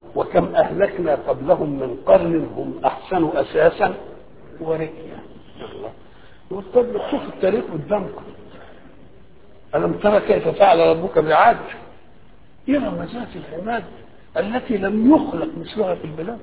وكم أهلكنا قبلهم من قرن هم أحسن أساسا ورئيا الله يقول طب شوف التاريخ قدامكم ألم ترى كيف فعل ربك بعاد إرم ذات العماد التي لم يخلق مثلها في البلاد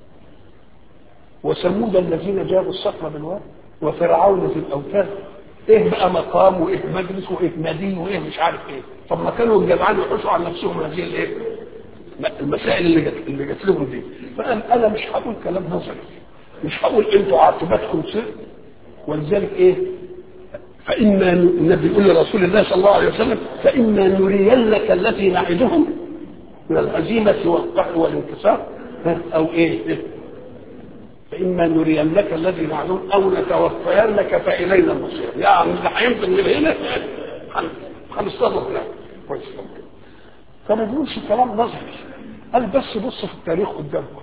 وثمود الذين جابوا الصخر بالواد وفرعون في الاوتاد ايه بقى مقام وايه مجلس وايه نادي وايه مش عارف ايه طب ما كانوا الجماعه يحوشوا عن نفسهم هذه الايه المسائل اللي جت اللي جت لهم دي فقال انا مش هقول كلام نظري مش هقول انتوا عاقبتكم سر ولذلك ايه فإما النبي يقول لرسول الله صلى الله عليه وسلم فإما نرينك التي نعدهم من الهزيمة والقهر والانكسار أو إيه فإما نرينك الذي نعدهم أو نتوفينك فإلينا المصير يعني اللي هينزل من هنا هنصطدم هناك كويس فما بيقولش كلام نظري قال بس بص في التاريخ قدامكم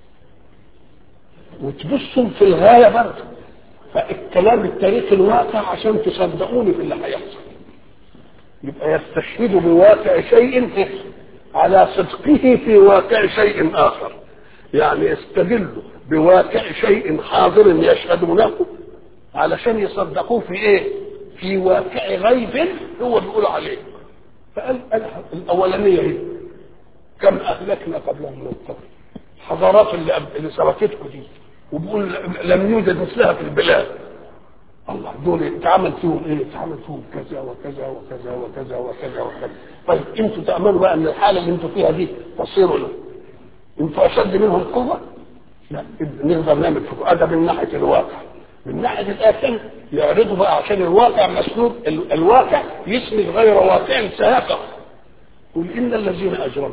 وتبصوا في الغاية برضه فالكلام التاريخي الواقع عشان تصدقوني في اللي هيحصل يبقى يستشهد بواقع شيء على صدقه في واقع شيء اخر يعني يستدل بواقع شيء حاضر يشهدونه علشان يصدقوه في ايه في واقع غيب هو بيقول عليه فقال الاولانيه هي كم اهلكنا قبلهم من القرن الحضارات اللي, اللي سبقتكم دي وبيقول لم يوجد مثلها في البلاد الله دول اتعمل فيهم ايه؟ اتعمل فيهم كذا وكذا وكذا وكذا وكذا وكذا طيب انتوا تاملوا بقى ان الحاله اللي انتوا فيها دي تصير له انتوا اشد منهم قوه؟ لا نقدر نعمل فيكم هذا من ناحيه الواقع من ناحيه الاخر يعرضوا بقى عشان الواقع مسلوب الواقع يسند غير واقع سيقع قل ان الذين اجرموا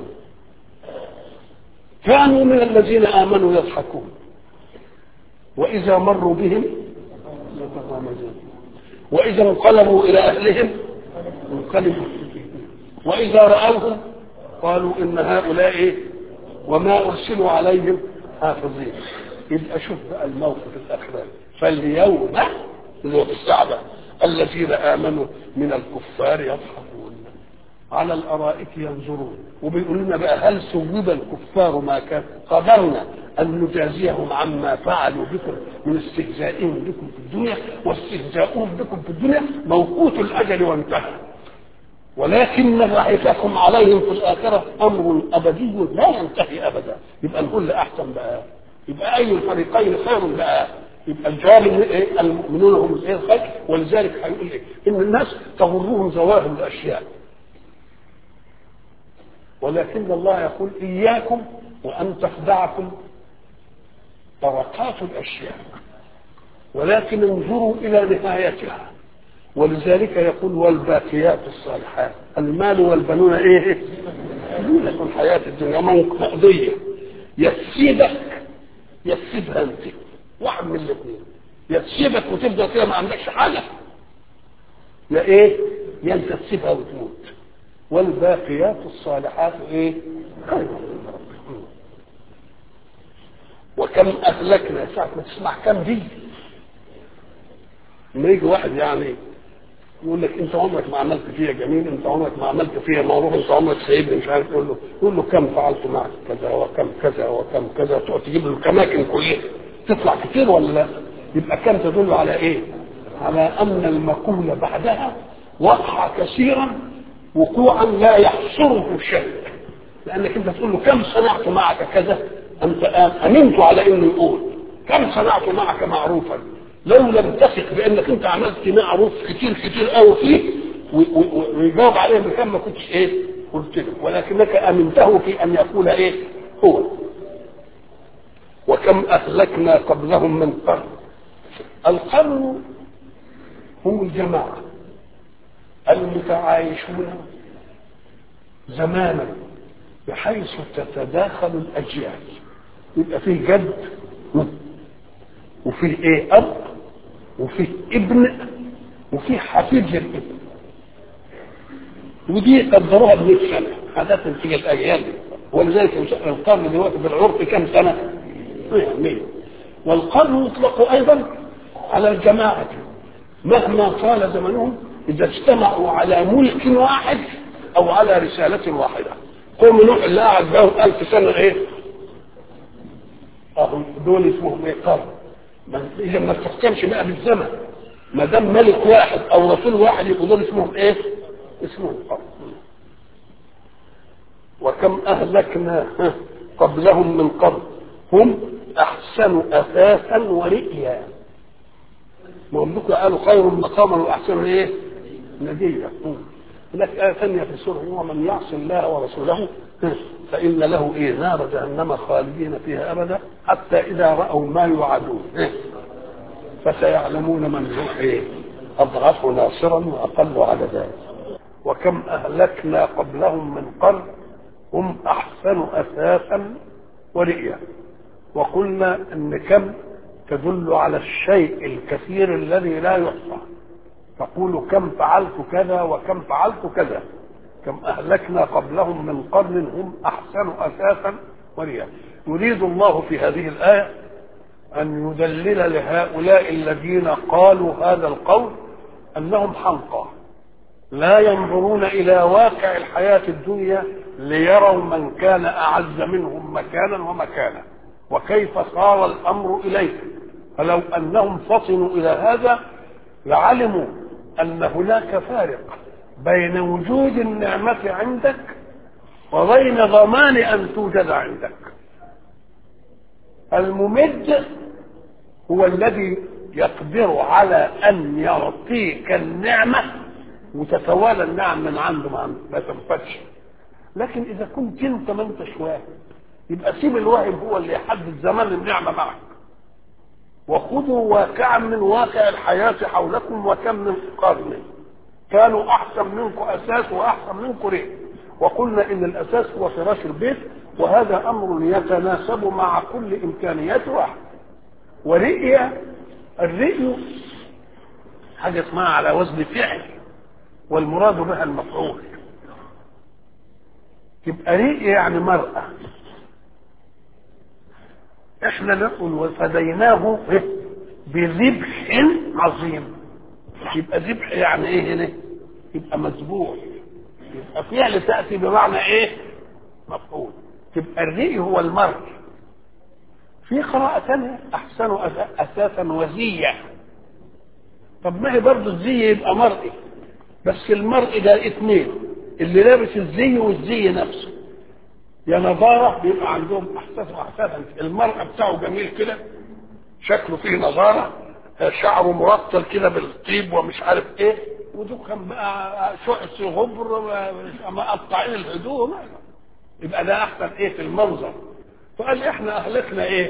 كانوا من الذين امنوا يضحكون واذا مروا بهم يتغامزون واذا انقلبوا الى اهلهم انقلبوا واذا راوهم قالوا ان هؤلاء إيه؟ وما ارسلوا عليهم حافظين يبقى شوف بقى الموقف الاخراني فاليوم اللي هو في السعده الذين امنوا من الكفار يضحكون على الارائك ينظرون وبيقول لنا بقى هل ثوب الكفار ما كان قدرنا ان نجازيهم عما فعلوا بكم من استهزائهم بكم في الدنيا واستهزاؤهم بكم في الدنيا موقوت الاجل وانتهى ولكن رحيفكم عليهم في الاخره امر ابدي لا ينتهي ابدا يبقى نقول احسن بقى يبقى اي الفريقين خير بقى يبقى الجواب ايه المؤمنون هم الايه الخير ولذلك هيقول ايه ان الناس تغرهم ظواهر الاشياء ولكن الله يقول اياكم وان تخدعكم طرقات الاشياء ولكن انظروا الى نهايتها ولذلك يقول والباقيات الصالحات المال والبنون ايه زينة الحياة الدنيا مقضية يسيبك يسيبها انت واحد من الاثنين يسيبك وتفضل كده ما عندكش حاجة يا ايه يا انت تسيبها وتموت والباقيات الصالحات ايه خير وكم اهلكنا ساعة ما تسمع كم دي لما يجي واحد يعني يقول لك انت عمرك ما عملت فيها جميل انت عمرك ما عملت فيها معروف انت عمرك سايبني مش عارف يقول له يقول له كم فعلت معك كذا وكم كذا وكم كذا تقعد تجيب له الاماكن كلها تطلع كتير ولا لا؟ يبقى كم تدل على ايه؟ على ان المقولة بعدها وقع كثيرا وقوعا لا يحصره شيء لانك انت تقول له كم صنعت معك كذا انت امنت على انه يقول كم صنعت معك معروفا لو لم تثق بانك انت عملت معروف كتير كتير قوي فيه ويجاوب عليه بكم ما كنتش ايه قلت له ولكنك امنته في ان يقول ايه هو وكم اهلكنا قبلهم من قرن القرن هم الجماعه المتعايشون زمانا بحيث تتداخل الاجيال يبقى فيه جد وفيه ايه اب وفيه ابن وفيه حفيد للابن ودي قدروها ب 100 سنه عاده تيجي الاجيال ولذلك القرن دلوقتي بالعرف كم سنه؟ 100 والقرن يطلق ايضا على الجماعه مهما طال زمنهم اذا اجتمعوا على ملك واحد او على رساله واحده قوم نوح اللي قعد بهم ألف سنة إيه؟ أهم دول اسمهم إيه؟ قرن ما- إذا ما تحكمش بقى بالزمن ما دام ملك واحد أو رسول واحد يبقوا دول اسمهم إيه؟ اسمهم قرن وكم أهلكنا قبلهم من قرن هم أحسن أثاثا ورئيا وهم قالوا خير مقاما وأحسن إيه؟ نديا هناك آية ثانية في السورة ومن يعص الله ورسوله فإن له إيه نار جهنم خالدين فيها أبدا حتى إذا رأوا ما يوعدون فسيعلمون من هو إيه أضعف ناصرا وأقل عددا وكم أهلكنا قبلهم من قرن هم أحسن أثاثا ورئيا وقلنا أن كم تدل على الشيء الكثير الذي لا يحصى تقول كم فعلت كذا وكم فعلت كذا كم أهلكنا قبلهم من قرن هم أحسن أساسا ورئا يريد الله في هذه الآية أن يدلل لهؤلاء الذين قالوا هذا القول أنهم حنقى لا ينظرون إلى واقع الحياة الدنيا ليروا من كان أعز منهم مكانا ومكانا وكيف صار الأمر إليه فلو أنهم فطنوا إلى هذا لعلموا أن هناك فارق بين وجود النعمة عندك وبين ضمان أن توجد عندك الممد هو الذي يقدر على أن يعطيك النعمة وتتوالى النعم من عنده ما ما تنفتش لكن إذا كنت أنت ما أنتش واهب يبقى سيب الواهب هو اللي يحدد زمان النعمة معك وخذوا واقعا من واقع الحياة حولكم وكم من قرن كانوا أحسن منكم أساس وأحسن منكم رئ وقلنا إن الأساس هو فراش البيت وهذا أمر يتناسب مع كل إمكانيات واحد ورئي الرئي حاجة اسمها على وزن فعل والمراد بها المفعول تبقى رئي يعني مرأة احنا نقول وفديناه بذبح عظيم يبقى ذبح يعني ايه هنا يبقى مذبوح يبقى فعل تاتي بمعنى ايه مفعول تبقى الرئي هو المرء في قراءة ثانية أحسن أساسا وزية طب ما هي برضه الزي يبقى مرئي بس المرء ده اثنين اللي لابس الزي والزي نفسه يا نظارة بيبقى عندهم احساس واحساسا المرأة بتاعه جميل كده شكله فيه نظارة شعره مرطل كده بالطيب ومش عارف ايه ودكان بقى شعث غبر مقطعين الهدوم يبقى ده احسن ايه في المنظر فقال احنا اهلكنا ايه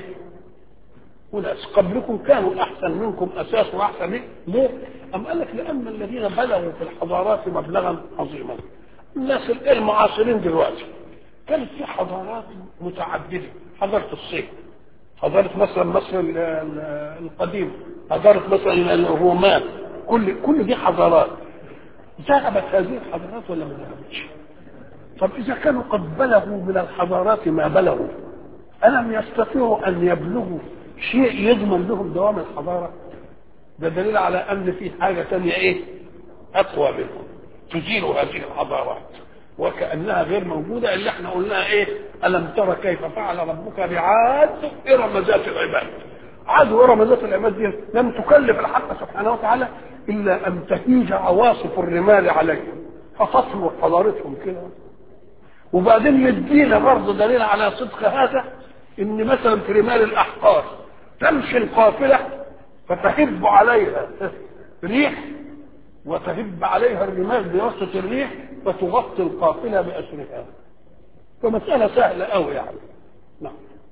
وناس قبلكم كانوا احسن منكم اساس واحسن ايه ليه ام قال لك لان الذين بلغوا في الحضارات مبلغا عظيما الناس المعاصرين دلوقتي كانت في حضارات متعدده حضاره الصين حضاره مثلا مصر القديمه حضاره مثلا الرومان كل كل دي حضارات ذهبت هذه الحضارات ولا ما ذهبتش؟ طب اذا كانوا قد بلغوا من الحضارات ما بلغوا الم يستطيعوا ان يبلغوا شيء يضمن لهم دوام الحضاره؟ ده دليل على ان في حاجه ثانيه ايه؟ اقوى منهم تزيل هذه الحضارات وكانها غير موجوده اللي احنا قلناها ايه؟ الم ترى كيف فعل ربك بعاد ارم ذات العباد. عاد وارم ذات العباد دي لم تكلف الحق سبحانه وتعالى الا ان تهيج عواصف الرمال عليهم فتصمت حضارتهم كده وبعدين يدينا برضه دليل على صدق هذا ان مثلا في رمال الاحقار تمشي القافله فتهب عليها ريح وتهب عليها الرمال بواسطه الريح فتغطي القافله باسرها فمساله سهله قوي يعني نعم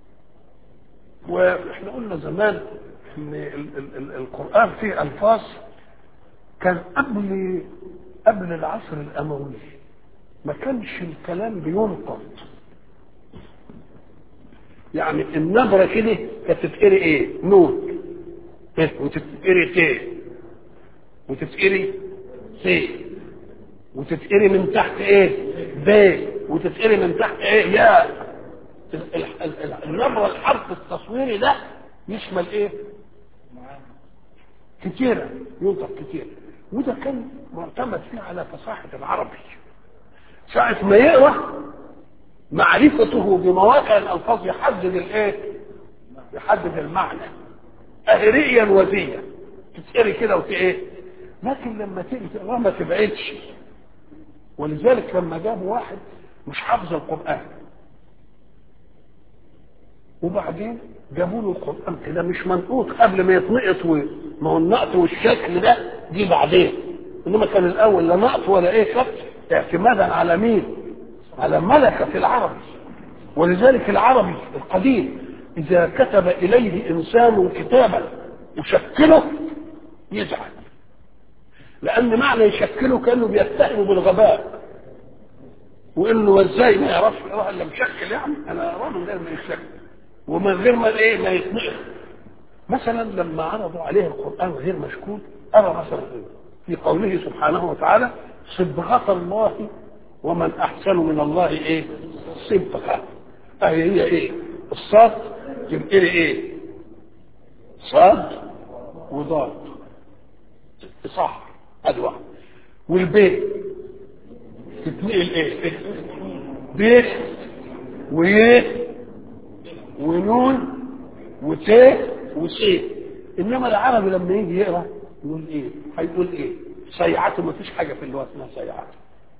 واحنا قلنا زمان ان ال- ال- ال- القران فيه الفاظ كان قبل قبل العصر الاموي ما كانش الكلام بينقض يعني النبرة كده كانت تتقري ايه نون إيه؟ وتتقري ت وتتقري س وتتقري من تحت ايه ب وتتقري من تحت ايه يا ال- ال- ال- النبرة الحرف التصويري ده يشمل ايه كتيرة ينطق كتير وده كان معتمد فيه على فصاحة العربي ساعة ما يقرأ معرفته بمواقع الالفاظ يحدد الايه يحدد المعنى اهريا وزيا تتقري كده وت ايه لكن لما تيجي تقرا ما تبعدش ولذلك لما جابوا واحد مش حافظ القران وبعدين جابوا له القران كده مش منقوط قبل ما يتنقط و... ما هو النقط والشكل ده دي بعدين انما كان الاول لا نقط ولا ايه شكل اعتمادا على مين على ملكه العرب ولذلك العربي القديم اذا كتب اليه انسان كتابا يشكله يزعل لان معنى يشكله كانه بيتهمه بالغباء وانه ازاي ما يعرفش يقراها الا مشكل يعني انا اقراه من غير ما يشكل ومن غير ما ايه ما يتنقل مثلا لما عرضوا عليه القران غير مشكول ارى مثلا في قوله سبحانه وتعالى صبغة الله ومن احسن من الله ايه صبغة اهي هي ايه الصاد تبقى ايه صاد وضاد صح ادي واحد والبيت تتنقل ايه بيت ويه ونون وتاء وسين انما العربي لما يجي يقرا يقول ايه هيقول ايه صيعته ما فيش حاجه في اللغه اسمها صيعته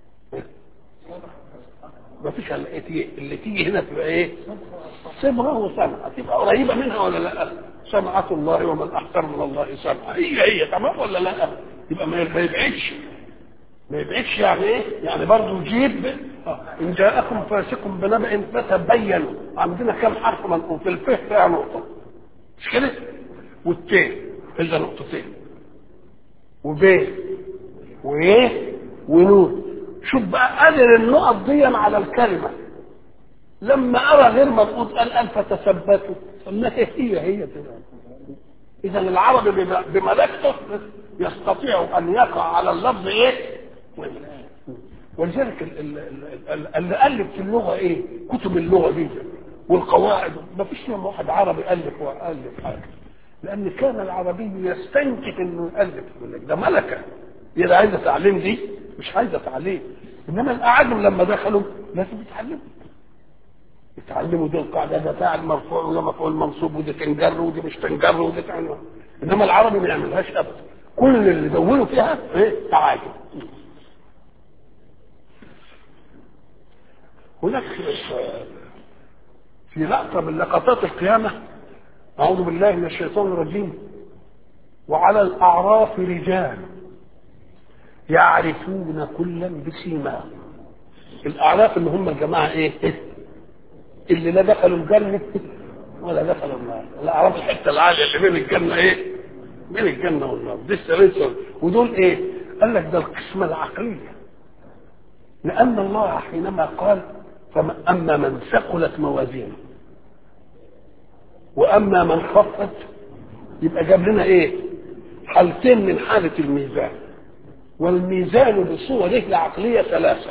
ما فيش الا إيه اللي تيجي هنا تبقى ايه صبغه وصنعه تبقى قريبه منها ولا لا صنعة الله ومن احسن من الله صنعة هي هي تمام ولا لا يبقى ما يبعدش ما يبعدش يعني ايه يعني برضه يجيب ان جاءكم فاسق بنبأ فتبينوا عندنا كم حرف منقوط في الفه فيها نقطه مش كده والتاء الا نقطتين وب وايه ونون شوف بقى قدر النقط دي على الكلمه لما ارى غير منقوط قال ان فتثبتوا قلنا هي هي كده اذا العربي بملكته يستطيع ان يقع على اللفظ ايه ولذلك اللي الف في اللغه ايه كتب اللغه دي والقواعد ما فيش يوم واحد عربي الف والف حاجه لان كان العربي يستنكف انه يالف يقول لك ده ملكه دي ده عايزه تعليم دي مش عايزه تعليم انما الاعاجم لما دخلوا لازم يتعلموا يتعلموا دي القاعده ده فاعل مرفوع وده مفعول منصوب ودي تنجر ودي مش تنجر ودي تعمل انما العربي ما يعملهاش ابدا كل اللي دونوا فيها ايه تعاجم هناك في لقطة من لقطات القيامة أعوذ بالله من الشيطان الرجيم وعلى الأعراف رجال يعرفون كلا بسيماهم الأعراف اللي هم الجماعة إيه؟ اللي لا دخلوا الجنة ولا دخلوا النار الأعراف الحتة العالية اللي بين الجنة إيه؟ بين الجنة والنار دي السلسلة ودول إيه؟ قال لك ده القسمة العقلية لأن الله حينما قال فأما من ثقلت موازينه وأما من خفت يبقى جاب لنا إيه؟ حالتين من حالة الميزان والميزان بصوره العقلية ثلاثة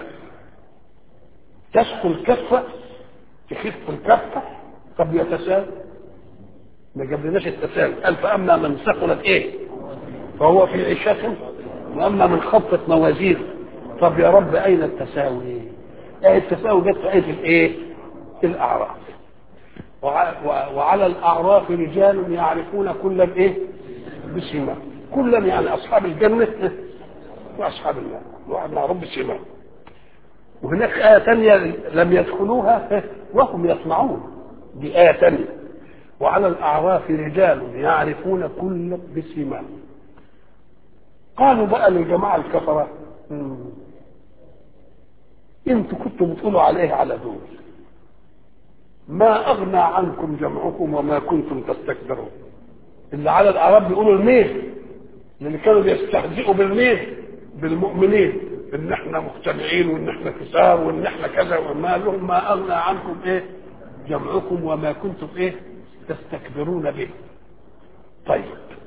تثقل كفة تخف الكفة طب يتساوي ما جابلناش التساوي قال فأما من ثقلت إيه؟ فهو في عيشة وأما من خفت موازينه طب يا رب أين التساوي؟ ايه التساوي جت في آية الإيه؟ الأعراف وعلى الأعراف رجال يعرفون كلا إيه؟ بسيما كلا يعني أصحاب الجنة وأصحاب النار واحد معروف بسيما وهناك آية ثانية لم يدخلوها وهم يصنعون دي آية ثانية وعلى الأعراف رجال يعرفون كلا بسيما قالوا بقى للجماعة الكفرة انتوا كنتوا بتقولوا عليه على دول ما اغنى عنكم جمعكم وما كنتم تستكبرون اللي على الاعراب بيقولوا الميل اللي كانوا بيستهزئوا بالميل بالمؤمنين ان احنا مجتمعين وان احنا كسار وان احنا كذا وما لهم ما اغنى عنكم ايه جمعكم وما كنتم ايه تستكبرون به طيب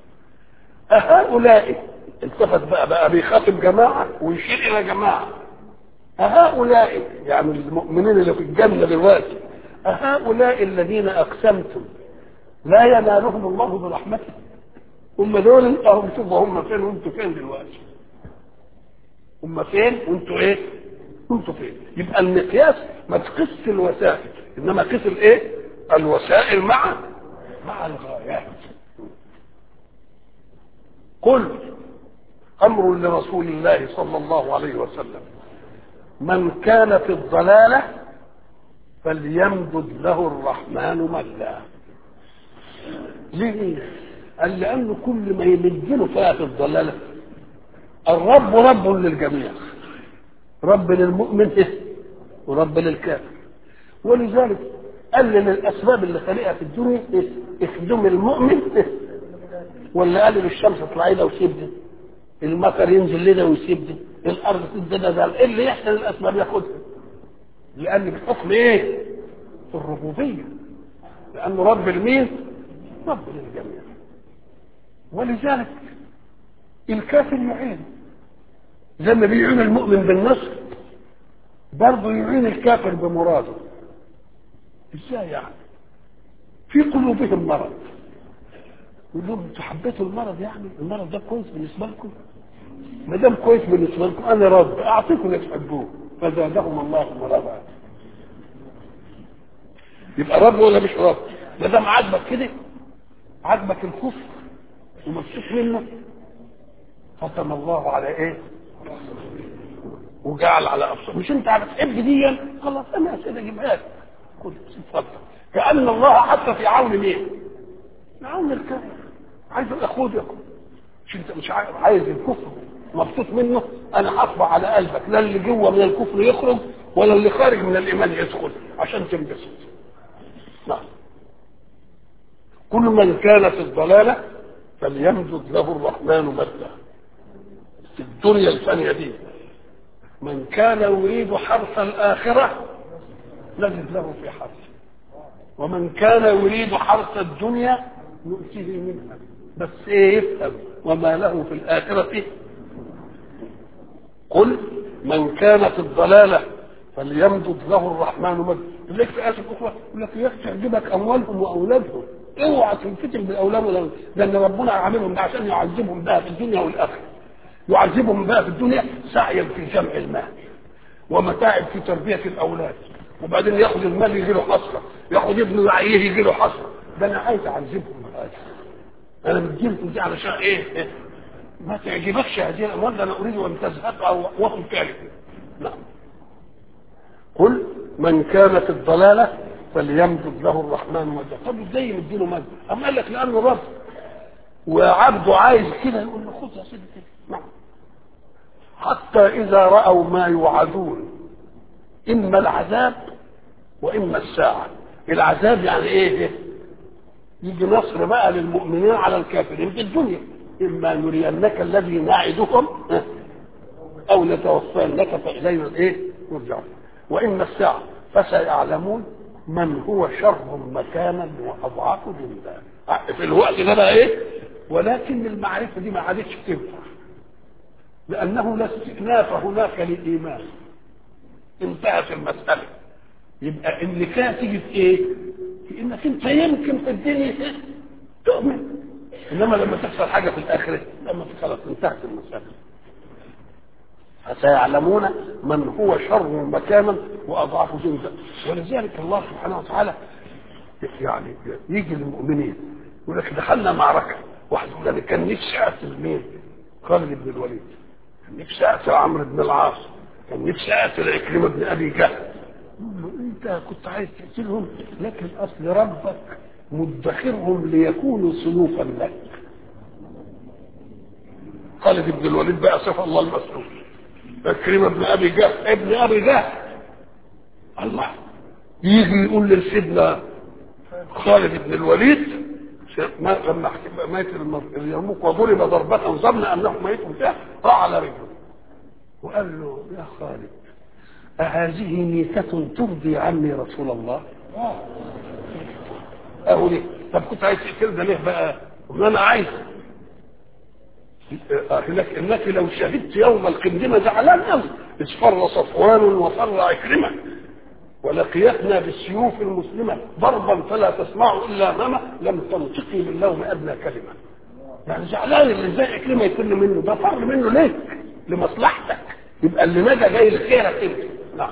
أهؤلاء التفت بقى بقى بيخاطب جماعة ويشير إلى جماعة أهؤلاء يعني المؤمنين اللي في الجنة دلوقتي أهؤلاء الذين أقسمتم لا ينالهم الله برحمته هم دول انت هم شوفوا هم فين وانتوا فين دلوقتي هم فين وانتوا ايه كنتوا فين يبقى المقياس ما تقيس الوسائل انما قيس الايه الوسائل مع مع الغايات قل امر لرسول الله صلى الله عليه وسلم من كان في الضلاله فليمدد له الرحمن مدا ليه قال لانه كل ما يمدله فيها في الضلاله الرب رب للجميع رب للمؤمن ورب للكافر ولذلك قلل الاسباب اللي خلقها في الدنيا اخدم المؤمن ولا قلل الشمس تطلع ده ويسيب ده المطر ينزل لده ويسيب ده الارض تدي ده ده اللي يحصل الاسباب ياخدها لان بحكم ايه الربوبيه لانه رب المين رب للجميع ولذلك الكافر يعين زي ما بيعين المؤمن بالنصر برضه يعين الكافر بمراده ازاي يعني في قلوبهم مرض يقول لهم انتوا حبيتوا المرض يعني المرض ده كويس بالنسبه لكم ما دام كويس بالنسبه لكم انا راضي اعطيكم اللي تحبوه فزادهم الله مرضا يبقى رب ولا مش رب ما دام عاجبك كده عاجبك الكفر ومبسوط منه ختم الله على ايه وجعل على ابصار مش انت بتحب دي خلاص انا كده اجيبها لك خد اتفضل كان الله حتى في عون مين عون الكافر عايز الاخوه ياخد مش انت مش عايز الكفر مبسوط منه انا هطبع على قلبك لا اللي جوه من الكفر يخرج ولا اللي خارج من الايمان يدخل عشان تنبسط نعم كل من كان في الضلاله فليمدد له الرحمن مدا في الدنيا الثانيه دي من كان يريد حرث الاخره نجد له في حرثه ومن كان يريد حرث الدنيا نؤتيه منها بس ايه يفهم وما له في الاخره قل من كان في الضلاله فليمدد له الرحمن مد يقول لك في ايه اخرى يقول لك يا اخي تعجبك اموالهم واولادهم اوعى تنفتن بالاولاد ولا لان ربنا عاملهم ده عشان يعذبهم بها في الدنيا والاخره يعذبهم بها في الدنيا سعيا في جمع المال ومتاعب في تربيه الاولاد وبعدين ياخذ المال يجي له حسره ياخذ ابنه يعيه يجي له حسره ده انا عايز اعذبهم انا مديلكم دي علشان ايه ما تعجبكش هذه الاموال ده انا اريد ان تزهقها وهم كارثه نعم قل من كان في الضلاله فليمدد له الرحمن مدا طب ازاي يمديله مد اما قال لك لانه رب وعبده عايز كده يقول له خذ يا سيدي كده نعم حتى اذا راوا ما يوعدون اما العذاب واما الساعه العذاب يعني ايه يجي نصر بقى للمؤمنين على الكافرين في الدنيا اما نرينك الذي نعدهم او نتوفينك فالينا الايه يرجعون واما الساعه فسيعلمون من هو شر مكانا واضعف جندا في الوقت ده بقى ايه ولكن المعرفه دي ما عادتش تنفع لانه لا استئناف هناك للايمان انتهت المساله يبقى النكايه تيجي في ايه؟ في انك انت يمكن في الدنيا تؤمن انما لما تحصل حاجه في الاخره لما خلاص انتهت المساله فسيعلمون من هو شر مكانا واضعف جندا ولذلك الله سبحانه وتعالى يعني يجي للمؤمنين يقول لك دخلنا معركه واحد يقول انا كان نفسي اقتل مين؟ خالد بن الوليد كان نفسي اقتل عمرو بن العاص كان نفسي اقتل عكرمه بن ابي جهل انت كنت عايز تقتلهم لكن اصل ربك مدخرهم ليكونوا سيوفا لك خالد بن الوليد بقى صفى الله المسؤول عكرمه بن ابي جهل ابن ابي جهل الله يجي يقول لسيدنا خالد بن الوليد ما لما مات اليرموك وضرب ضربة ظن انه ميت فيها راح على رجله وقال له يا خالد أهذه ميتة ترضي عني رسول الله؟ أهو ليه؟ طب كنت عايز تقتل ده ليه بقى؟ ما أنا عايز هناك انك لو شهدت يوم القندمة زعلان قوي اصفر صفوان وفر عكرمة ولقيتنا بالسيوف المسلمة ضربا فلا تسمع الا امامه لم تنطقي باللوم ادنى كلمة يعني زعلان اللي ازاي عكرمة يكون منه ده فر منه ليك لمصلحتك يبقى اللي نجا جاي لخيرك انت نعم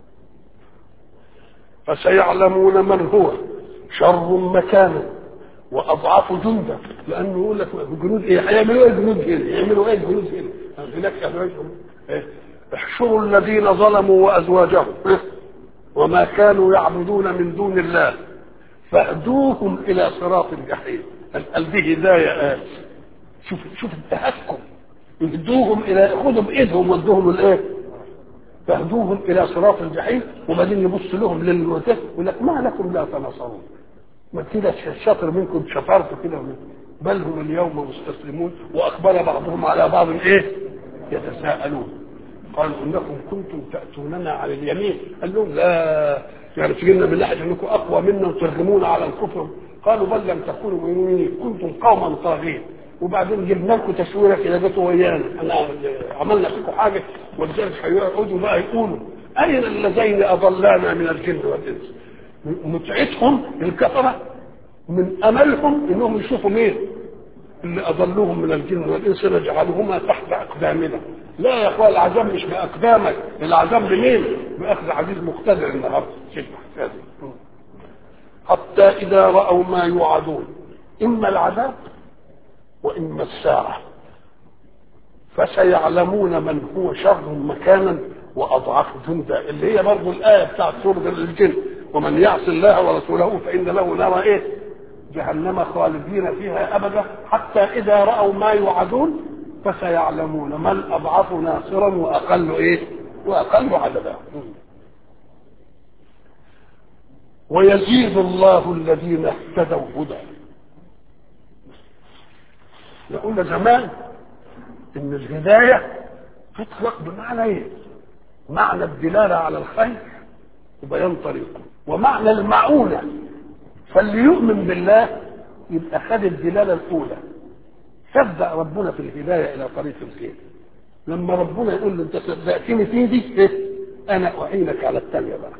فسيعلمون من هو شر مكانا واضعف جندا لانه يقول لك جنود ايه هيعملوا ايه جنود هنا يعملوا ايه جنود هنا هناك إيه؟ احشروا الذين ظلموا وازواجهم إيه؟ وما كانوا يعبدون من دون الله فاهدوهم الى صراط الجحيم قال دي هدايه آه. شوف شوف التهكم يهدوهم الى خذوا بايدهم ودوهم الايه فاهدوهم الى صراط الجحيم وبعدين يبص لهم للموتى يقول لك ما لكم لا تناصرون ما كده الشاطر منكم شطرتوا كده بل هم اليوم مستسلمون واقبل بعضهم على بعض ايه يتساءلون قالوا انكم كنتم تاتوننا على اليمين قال لهم لا يعني تجينا من ناحيه انكم اقوى منا وترغمون على الكفر قالوا بل لم تكونوا مؤمنين كنتم قوما طاغين وبعدين جبنا لكم تشويره كده جاتوا ويانا احنا عملنا فيكم حاجه ولذلك هيقعدوا بقى يقولوا اين اللذين اضلانا من الجن والانس متعتهم الكفره من املهم انهم يشوفوا مين اللي اضلوهم من الجن والانس نجعلهما تحت اقدامنا لا يا اخوان العذاب مش باقدامك العذاب بمين باخذ عزيز مقتدر النهارده حتى اذا راوا ما يوعدون اما العذاب واما الساعه فسيعلمون من هو شر مكانا واضعف جندا اللي هي برضه الايه بتاعت سوره الجن ومن يعص الله ورسوله فان له نار ايه جهنم خالدين فيها ابدا حتى اذا راوا ما يوعدون فسيعلمون من اضعف ناصرا واقل ايه واقل عددا ويزيد الله الذين اهتدوا هدى قلنا زمان ان الهدايه تطلق بمعنى ايه معنى الدلاله على الخير وبيان طريقه ومعنى المعونه فاللي يؤمن بالله يبقى خد الدلاله الاولى صدق ربنا في الهدايه الى طريق الخير لما ربنا يقول له انت صدقتني في دي إيه؟ انا اعينك على الثانيه بقى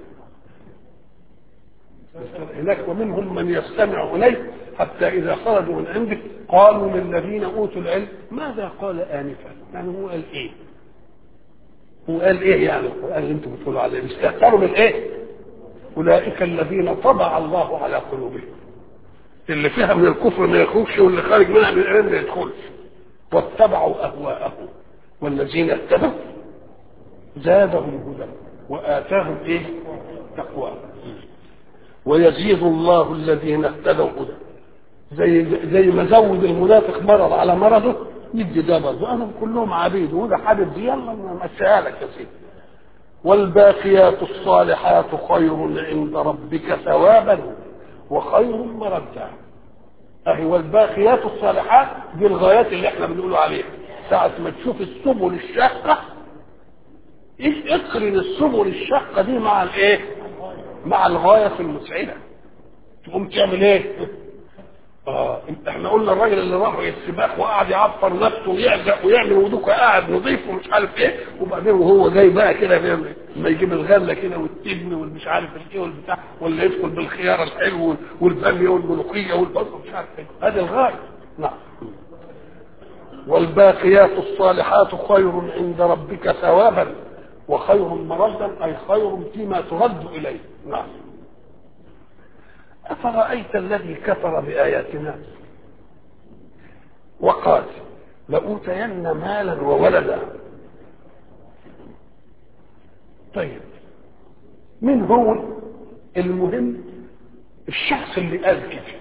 هناك ومنهم من يستمع اليك حتى اذا خرجوا من عندك قالوا للذين اوتوا العلم ماذا قال انفا يعني هو قال ايه هو قال ايه يعني القران اللي انتم بتقولوا عليه استهتروا من ايه اولئك الذين طبع الله على قلوبهم اللي فيها من الكفر ما يخرجش واللي خارج منها من العلم ما يدخلش واتبعوا اهواءهم والذين اهتدوا زادهم هدى واتاهم ايه تقوى ويزيد الله الذين اهتدوا هدى زي زي ما زود المنافق مرض على مرضه يدي ده برضه انا كلهم عبيد وده حابب دي يلا نمشيها لك يا سيدي والباقيات الصالحات خير عند ربك ثوابا وخير مردا اهي والباقيات الصالحات دي الغايات اللي احنا بنقول عليها ساعة ما تشوف السبل الشاقة اقرن السبل الشاقة دي مع الايه؟ مع الغاية المسعدة تقوم تعمل ايه؟ اه احنا قلنا الراجل اللي راح السباق وقعد يعفر نفسه ويعزق ويعمل ودوك قاعد نظيف ومش عارف ايه وبعدين وهو جاي بقى كده لما يجيب الغله كده والتبن والمش عارف ايه والبتاع ولا يدخل بالخيار الحلو والباميه والملوخيه والبصل مش عارف ايه هذه الغايه نعم والباقيات الصالحات خير عند ربك ثوابا وخير مردا اي خير فيما ترد اليه نعم أفرأيت الذي كفر بآياتنا وقال لأوتين مالا وولدا طيب من هو المهم الشخص اللي قال كده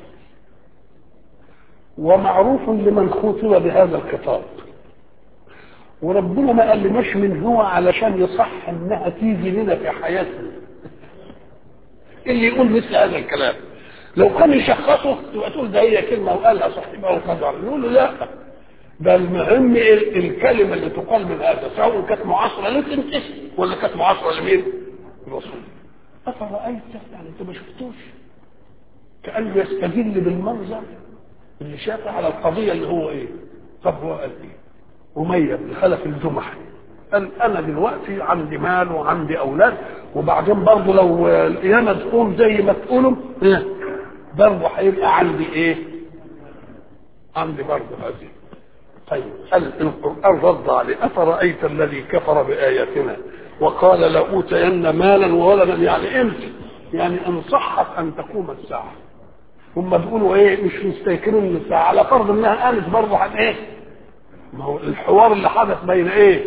ومعروف لمن خطب بهذا الخطاب وربنا ما قال لناش من هو علشان يصح انها تيجي لنا في حياتنا اللي يقول مثل هذا الكلام لو كان يشخصه تبقى تقول ده هي كلمه وقالها صاحبها وكذا نقول له لا ده المهم الكلمه اللي تقال من هذا سواء كانت معاصره لك انت ولا كانت معاصره لمين؟ الرسول افرايت يعني انت ما شفتوش كانه يستدل بالمنظر اللي شافه على القضيه اللي هو ايه؟ طب هو قال ايه؟ أمية بن خلف الجمحي قال أنا دلوقتي عندي مال وعندي أولاد وبعدين برضه لو القيامة تقوم زي ما تقولوا إيه؟ برضه هيبقى عندي إيه؟ عندي برضه هذه طيب قال القرآن رد عليه أفرأيت الذي كفر بآياتنا وقال لأوتين مالا وولدا يعني امتى يعني ان صحت ان تقوم الساعه هم بيقولوا ايه مش مستيقنين من الساعه على فرض انها قامت برضه عن ايه ما هو الحوار اللي حدث بين ايه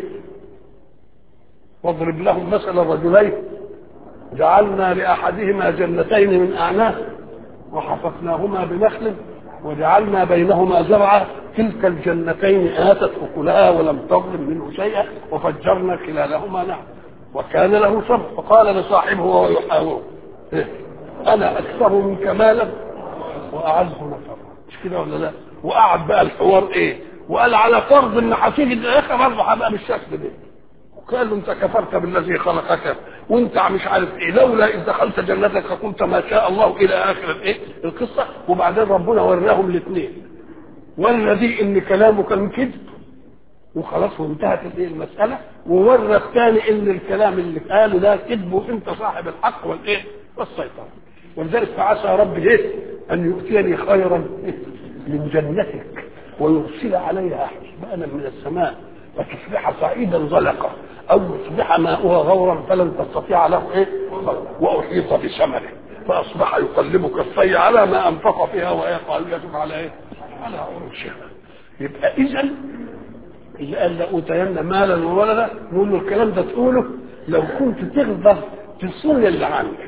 واضرب لهم مثل الرجلين جعلنا لاحدهما جنتين من اعناب وحففناهما بنخل وجعلنا بينهما زرعا تلك الجنتين اتت اكلها ولم تظلم منه شيئا وفجرنا خلالهما نهر وكان له صبر فقال لصاحبه وهو يحاوره إيه؟ انا اكثر منك مالا واعز نفرا مش كده ولا لا وقعد بقى الحوار ايه وقال على فرض ان هتيجي الاخر برضه هبقى بالشكل ده وقال له انت كفرت بالذي خلقك وانت مش عارف ايه لولا اذ دخلت جنتك قلت ما شاء الله الى اخر الايه القصه وبعدين ربنا وراهم الاثنين والذي ان كلامه كان كذب وخلاص وانتهت الايه المساله وورى الثاني ان الكلام اللي قاله ده كذب وانت صاحب الحق والايه والسيطره ولذلك فعسى ربي ايه ان يؤتيني خيرا من جنتك ويرسل عليها حسبانا من السماء فتصبح صعيدا زلقا او يصبح ماؤها غورا فلن تستطيع له ايه واحيط بثمره فاصبح يقلب كفيه على ما انفق فيها وهي خاليه على ايه؟ على عروشها يبقى اذا اللي قال لاوتين مالا وولدا نقول له الكلام ده تقوله لو كنت تقدر تصون اللي عندك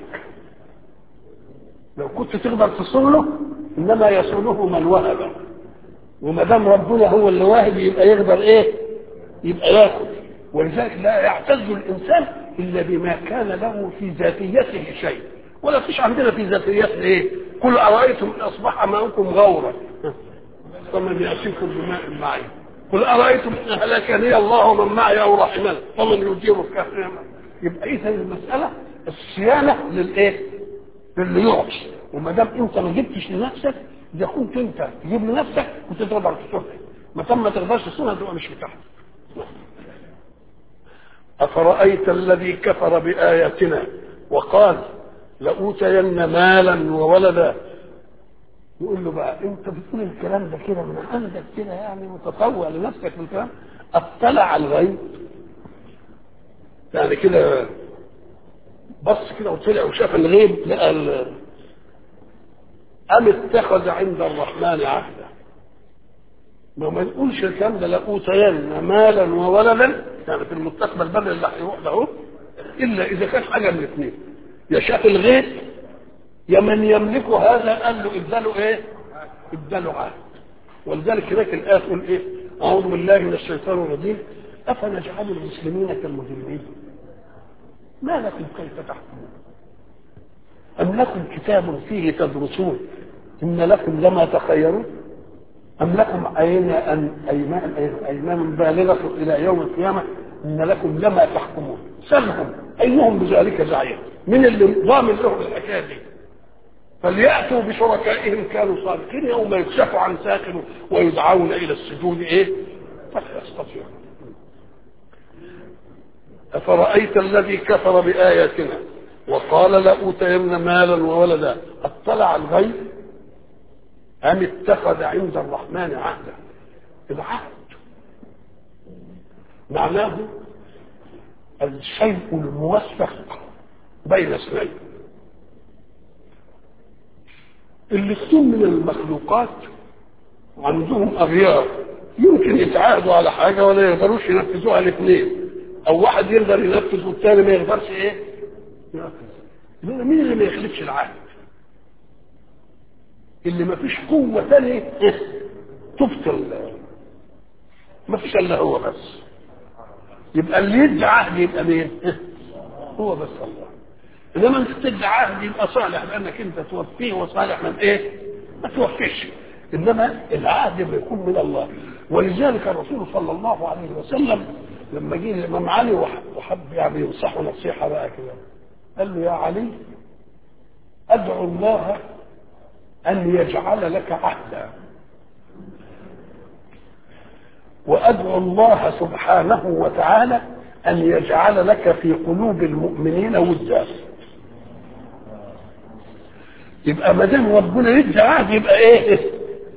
لو كنت تقدر تصونه انما يصونه من وهب وما دام ربنا هو اللي واهب يبقى يقدر ايه؟ يبقى ياخذ ولذلك لا يعتز الانسان الا بما كان له في ذاتيته شيء ولا فيش عندنا في ذاتيتنا ايه؟ قل ارايتم ان اصبح ماؤكم غورا فمن ياتيكم بماء معين قل ارايتم ان هلكني الله ومن معي او رحمنا فمن يجير الكافرين يبقى اذا المساله الصيانه للايه؟ للي يعطي وما دام انت ما جبتش لنفسك اذا كنت انت تجيب لنفسك كنت تقدر تصونها ما دام ما تقدرش تصونها تبقى مش بتاعتك أفرأيت الذي كفر بآياتنا وقال لأوتين مالا وولدا يقول له بقى انت بتقول الكلام ده كده من عندك كده يعني متطوع لنفسك بالكلام اطلع على الغيب يعني كده بص كده وطلع وشاف الغيب لقى ال- أم اتخذ عند الرحمن عهدا ما ما نقولش الكلام ده لأوتين مالا وولدا يعني في المستقبل بدل اللي هيروح ده اهو إلا إذا كان حاجة من الاثنين يا شاف الغيب يا من يملك هذا قال له اداله ايه؟ اداله عهد ولذلك هناك الآية تقول ايه؟ أعوذ بالله من الشيطان الرجيم أفنجعل المسلمين كالمجرمين ما لكم كيف تحكمون أم لكم كتاب فيه تدرسون إن لكم لما تخيرون أم لكم أين أن أيمان أيمان بالغة إلى يوم القيامة إن لكم لما تحكمون سلهم أيهم بذلك زعيم من اللي ضامن لهم الحكاية دي فليأتوا بشركائهم كانوا صادقين يوم يكشف عن ساق ويدعون إلى السجود إيه فلا يستطيعون أفرأيت الذي كفر بآياتنا وقال لأوتين مالا وولدا اطلع الغيب أم اتخذ عند الرحمن عهدا العهد معناه الشيء الموثق بين اثنين الاثنين من المخلوقات عندهم اغيار يمكن يتعاهدوا على حاجه ولا يقدروش ينفذوها الاثنين او واحد يقدر ينفذ والثاني ما يقدرش ايه ينفذ مين اللي ما يخلفش العهد اللي ما فيش قوه ثانيه تبطل ما فيش الا هو بس يبقى اللي يدعي عهد يبقى مين هو بس الله انما انت تدعي عهد يبقى صالح لانك انت توفيه وصالح من ايه ما توفيش انما العهد بيكون من الله ولذلك الرسول صلى الله عليه وسلم لما جه الامام علي وحب يعني ينصحه نصيحه بقى كده قال له يا علي ادعو الله ان يجعل لك عهدا وادعو الله سبحانه وتعالى ان يجعل لك في قلوب المؤمنين ودا يبقى ما دام ربنا يدي عهد يبقى ايه؟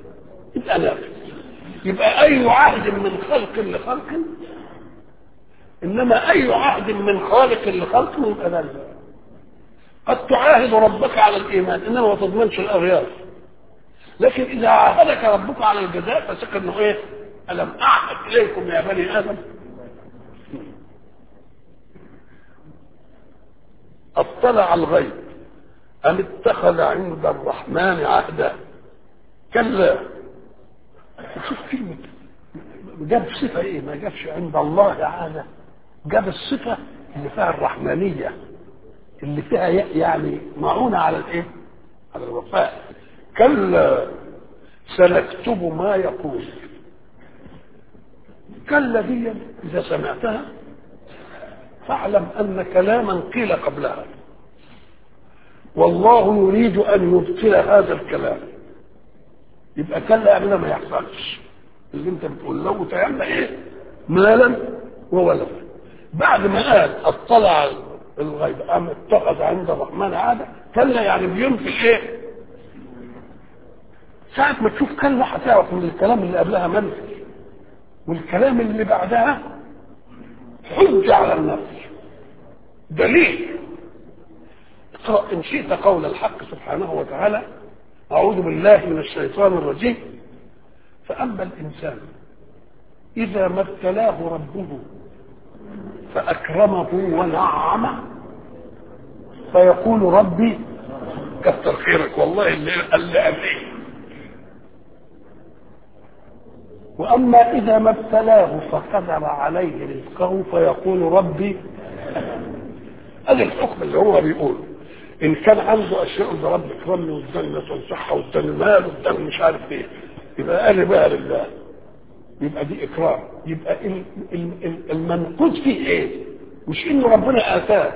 يبقى نافذ يبقى اي عهد من خلق لخلق انما اي عهد من خالق لخلقه يبقى ده قد تعاهد ربك على الايمان انما ما تضمنش الاغيار لكن اذا عاهدك ربك على الجزاء فثق انه ايه الم اعهد اليكم يا بني ادم اطلع الغيب ام اتخذ عند الرحمن عهدا كلا شوف كلمه جاب صفه ايه ما جابش عند الله عهدا جاب الصفه اللي فيها الرحمانيه اللي فيها يعني معونه على الايه على الوفاء كلا سنكتب ما يقول كلا دي اذا سمعتها فاعلم ان كلاما قيل قبلها والله يريد ان يبطل هذا الكلام يبقى كلا يعني ما يحصلش اللي انت بتقول له تعمل ايه مالا وولدا بعد ما قال اطلع الغيب ام اتخذ عند الرحمن عاده كلا يعني بينفي ايه ساعة ما تشوف كلا هتعرف ان الكلام اللي قبلها منفي والكلام اللي بعدها حجة على النفس دليل اقرأ إن شئت قول الحق سبحانه وتعالى أعوذ بالله من الشيطان الرجيم فأما الإنسان إذا ما ابتلاه ربه فأكرمه ونعمه فيقول ربي كثر خيرك والله اللي اللي قبليه واما اذا ما ابتلاه فقدر عليه رزقه فيقول ربي هذا الحكم اللي هو بيقوله ان كان عنده اشياء ده رب اكرمني واداني مثلا صحه واداني مال واداني مش عارف ايه يبقى قال بقى لله يبقى دي اكرام يبقى ال- ال- ال- المنقود فيه ايه؟ مش انه ربنا اتاه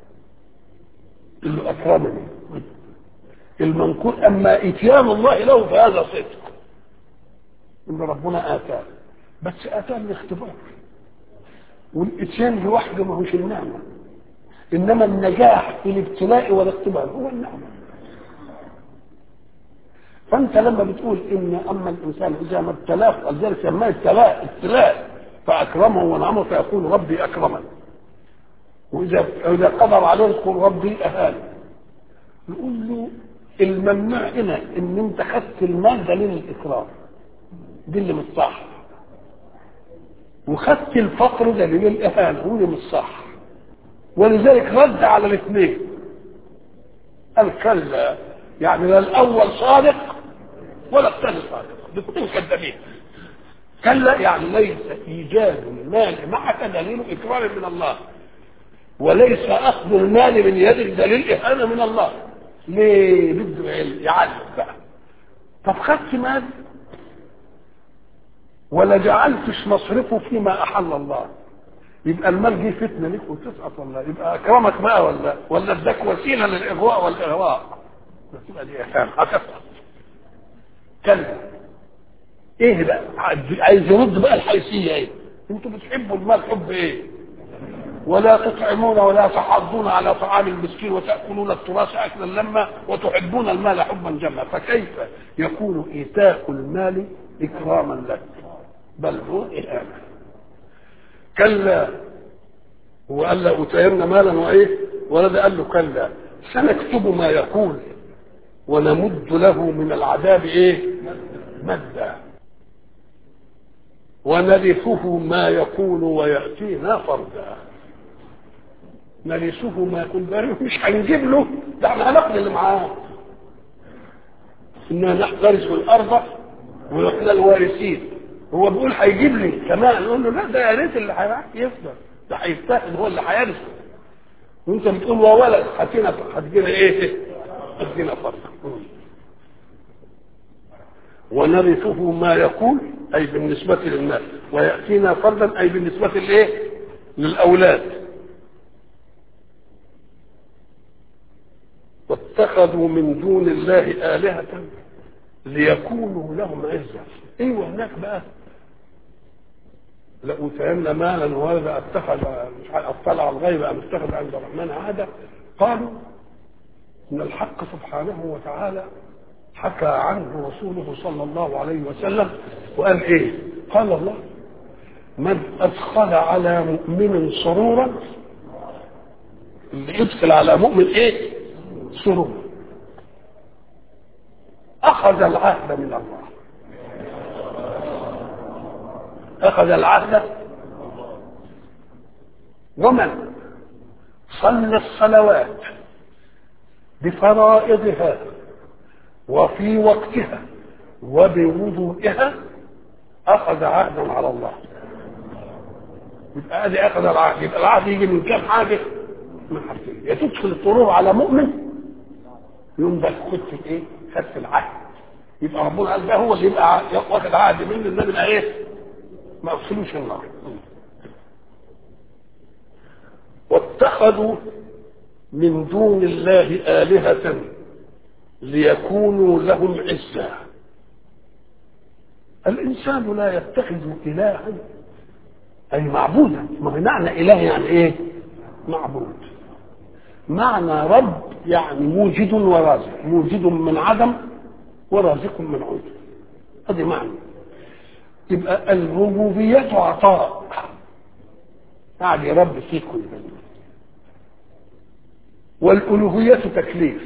اللي اكرمني المنقود اما اتيان الله له فهذا صدق ان ربنا اتاه بس اتاه الاختبار والاتيان لوحده ما هوش النعمه انما النجاح في الابتلاء والاختبار هو النعمه فانت لما بتقول ان اما الانسان اذا ما ابتلاه ولذلك سماه ابتلاء ابتلاء فاكرمه ونعمه فيقول ربي اكرمن واذا اذا قدر عليه يقول ربي اهانه نقول له الممنوع هنا ان انت خدت المال دليل الاكرام دي اللي مش صح وخدت الفقر دليل الاهانه ودي مش صح ولذلك رد على الاثنين قال كلا يعني لا الاول صادق ولا الثاني صادق الاثنين كذابين كلا يعني ليس ايجاد المال معك دليل اكرام من الله وليس اخذ المال من يدك دليل اهانه من الله ليه بده يعلم بقى طب خدت مال ولا جعلتش مصرفه فيما احل الله يبقى المال جه فتنه ليك وتسقط ولا يبقى اكرمك بقى ولا ولا اداك وسيله للاغواء والاغراء تبقى دي احسان هتسقط كلا ايه بقى عايز يرد بقى الحيثيه ايه انتوا بتحبوا المال حب ايه ولا تطعمون ولا تحاضون على طعام المسكين وتاكلون التراث اكلا لما وتحبون المال حبا جما فكيف يكون ايتاء المال اكراما لك بل هو اهانه كلا هو قال له أتيمنا مالا وإيه ولد قال له كلا سنكتب ما يقول ونمد له من العذاب إيه مدا ونرثه ما يقول ويأتينا فردا نرثه ما يقول ده مش هنجيب له ده احنا هناخد اللي معاه إنا نحترس الأرض ونحن الوارثين هو بيقول هيجيب لي كمان نقول له لا ده يا ريت اللي هيروح يفضل ده هيفتقد هو اللي هيرث وانت بتقول وولد هتجينا هتجينا ايه؟ هتجينا فرق ونرثه ما يقول اي بالنسبه للناس وياتينا فردا اي بالنسبه لايه؟ للاولاد واتخذوا من دون الله آلهة ليكونوا لهم عزة ايوه هناك بقى لأوتين مالا وولدا اتخذ مش عارف اطلع الغيب ام اتخذ عند الرحمن عاده قالوا ان الحق سبحانه وتعالى حكى عنه رسوله صلى الله عليه وسلم وقال ايه؟ قال الله من ادخل على مؤمن سرورا اللي يدخل على مؤمن ايه سرورا اخذ العهد من الله اخذ العهد ومن صلى الصلوات بفرائضها وفي وقتها وبوضوئها اخذ عهدا على الله يبقى ادي اخذ العهد يبقى العهد يجي من كام حاجه من حاجتين يا تدخل الطرور على مؤمن يوم ده خدت ايه خدت العهد يبقى ربنا قال ده هو اللي يبقى واخد عهد مني ان انا ايه ما ادخلوش النار واتخذوا من دون الله آلهة ليكونوا لهم عزا الإنسان لا يتخذ إلها أي معبودا ما هو معنى إله يعني إيه معبود معنى رب يعني موجد ورازق موجد من عدم ورازق من عود هذه معنى يبقى الربوبية عطاء يعني رب في كل بني والألوهية تكليف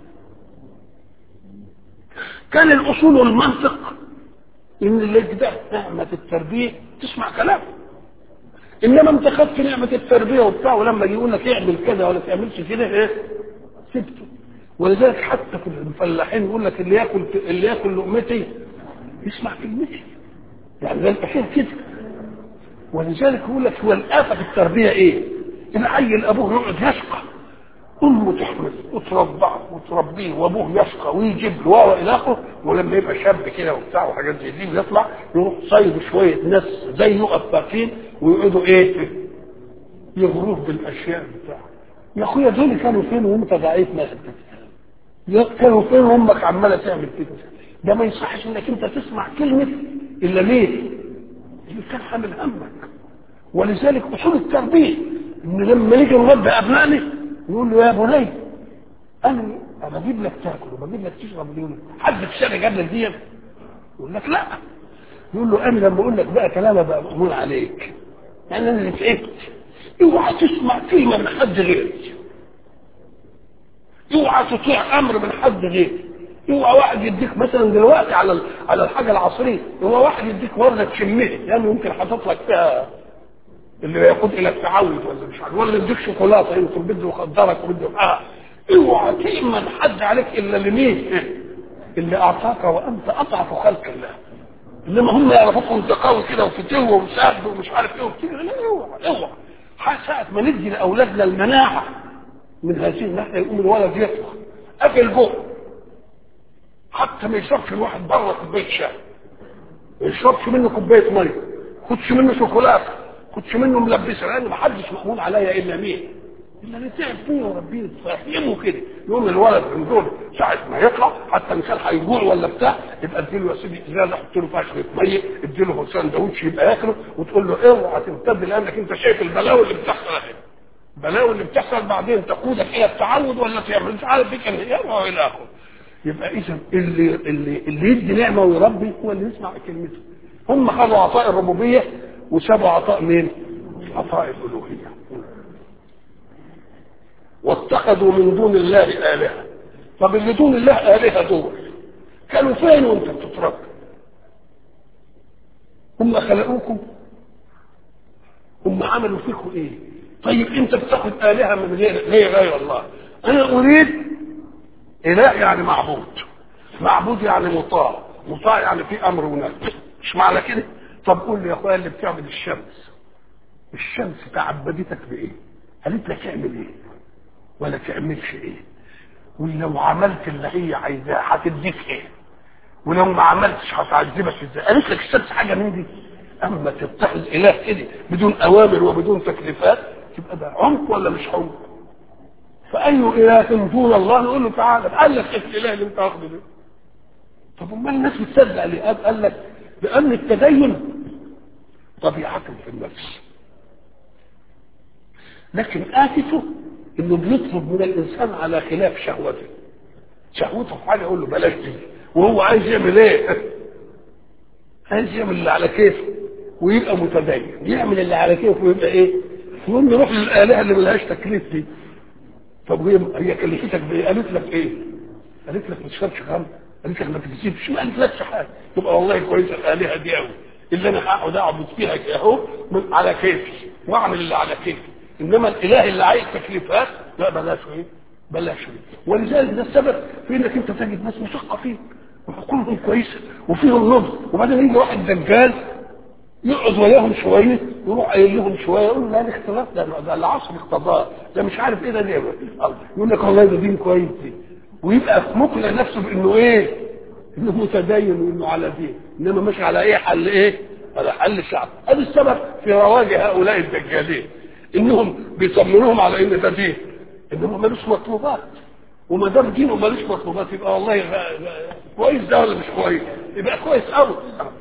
كان الأصول والمنطق إن اللي ده نعمة التربية تسمع كلام إنما أنت خدت نعمة التربية وبتاع ولما يقول لك اعمل كذا ولا تعملش كده إيه سبته ولذلك حتى في الفلاحين يقول لك اللي ياكل اللي ياكل لقمتي يسمع كلمتي يعني ده الحين كده ولذلك يقول لك هو الآفة في التربية إيه؟ العيل أبوه يقعد يشقى امه تحمل وترضعه وتربيه وابوه يشقى ويجيب له والى اخره ولما يبقى شاب كده وبتاع وحاجات زي دي ويطلع يروح صيد شويه ناس زيه افاكين ويقعدوا ايه يغروه بالاشياء بتاعه يا اخويا دول كانوا فين وانت ضعيف ما كانوا فين وامك عماله تعمل كده ده ما يصحش انك انت تسمع كلمه الا ليه؟ اللي كان حامل همك ولذلك اصول التربيه ان لما نيجي نربي ابنائنا يقول له يا بني انا انا بجيب لك تاكل وبجيب لك تشرب ليه حد في الشارع جاب لك دي يقول لك لا يقول له انا لما اقول لك بقى كلام ابقى مأمون عليك يعني انا اللي تعبت اوعى تسمع كلمه من حد غيرك اوعى تطيع امر من حد غيرك اوعى واحد يديك مثلا دلوقتي على على الحاجه العصريه هو واحد يديك ورده تشمها يعني يمكن حاطط لك فيها اللي يقود الى التعود ولا مش عارف ولا يديك شوكولاته يمكن بده يخدرك وبده اه اوعى تأمن حد عليك الا لمين؟ اللي اعطاك وانت اضعف خلق الله انما هم يعرفوك وانت قوي كده وفتوه وساب ومش عارف ايه وبتجري لا اوعى اوعى ساعة ما ندي لاولادنا المناعه من هذه الناحيه يقوم الولد يطلع قفل بقه حتى ما يشربش الواحد بره كوبايه شاي ما يشربش منه كوبايه ميه خدش منه شوكولاته كنتش منه ملبسه لان ما حدش مأمون عليا الا مين؟ الا اللي تعب فيه وربيه تفهمه كده يقوم الولد من دول ساعه ما يطلع حتى ان كان هيجوع ولا بتاع يبقى اديله يا سيدي ازازه حط له فيها شويه ميه اديله سندوتش يبقى ياكله وتقول له اوعى تمتد لانك انت شايف البلاوي اللي بتحصل اهي البلاوي اللي بتحصل بعدين تقودك الى التعود ولا تعمل مش عارف بك انهيار والى اخره يبقى اذا اللي اللي اللي يدي نعمه ويربي هو اللي يسمع كلمته هم خدوا عطاء الربوبيه وسابوا عطاء مين؟ عطاء الألوهية واتخذوا من دون الله آلهة طب اللي دون الله آلهة دول كانوا فين وانت بتترك هم خلقوكم هم عملوا فيكم ايه طيب انت بتاخد آلهة من غير غير غير الله انا اريد اله يعني معبود معبود يعني مطاع مطاع يعني في امر ونهي مش معنى كده طب قول لي يا اخويا اللي بتعبد الشمس الشمس تعبدتك بايه قالت لك اعمل ايه ولا تعملش ايه ولو عملت اللي هي عايزاه هتديك ايه ولو ما عملتش هتعذبك ازاي قالت لك الشمس حاجه من دي اما تتخذ اله كده بدون اوامر وبدون تكليفات تبقى ده عمق ولا مش عمق فاي اله دون الله نقول له تعالى قال لك ايه الاله اللي انت واخده ده طب امال الناس بتصدق ليه قال لك لأن التدين طبيعة في النفس لكن آفته إنه بيطلب من الإنسان على خلاف شهوته شهوته في حاجة يقول له بلاش دي وهو عايز يعمل إيه؟ عايز يعمل اللي على كيفه ويبقى متدين يعمل اللي على كيفه ويبقى ايه يقوم يروح للآلهة اللي ملهاش تكليف دي طب هي هي كلفتك بايه؟ قالت لك ايه؟ قالت لك ما تشربش خمر قالت لك ما تكذبش ما قالتلكش حاجه تبقى والله كويسه الآلهة دي قوي اللي انا هقعد اعبد فيها كده اهو من- على كيفي واعمل اللي على كيفي انما الاله اللي عايز تكليفات لا بلاش ايه؟ بلاش ايه؟ ولذلك ده السبب في انك انت تجد ناس مثقفين وعقولهم كويسه وفيهم نضج وبعدين يجي واحد دجال يقعد وياهم شويه يروح قايل لهم شويه يقول لا الاختلاف ده ده العصر اقتضاه ده مش عارف ايه ده ليه يقول لك والله ده دين كويس دي ويبقى مقنع نفسه بانه ايه؟ انه متدين وانه على دين انما مش على ايه حل ايه؟ على حل الشعب هذا السبب في رواج هؤلاء الدجالين انهم بيطمنوهم على ان ده دين انما ملوش مطلوبات وما دام دينه ملوش مطلوبات يبقى والله غ- غ- كويس ده ولا مش كويس؟ يبقى كويس قوي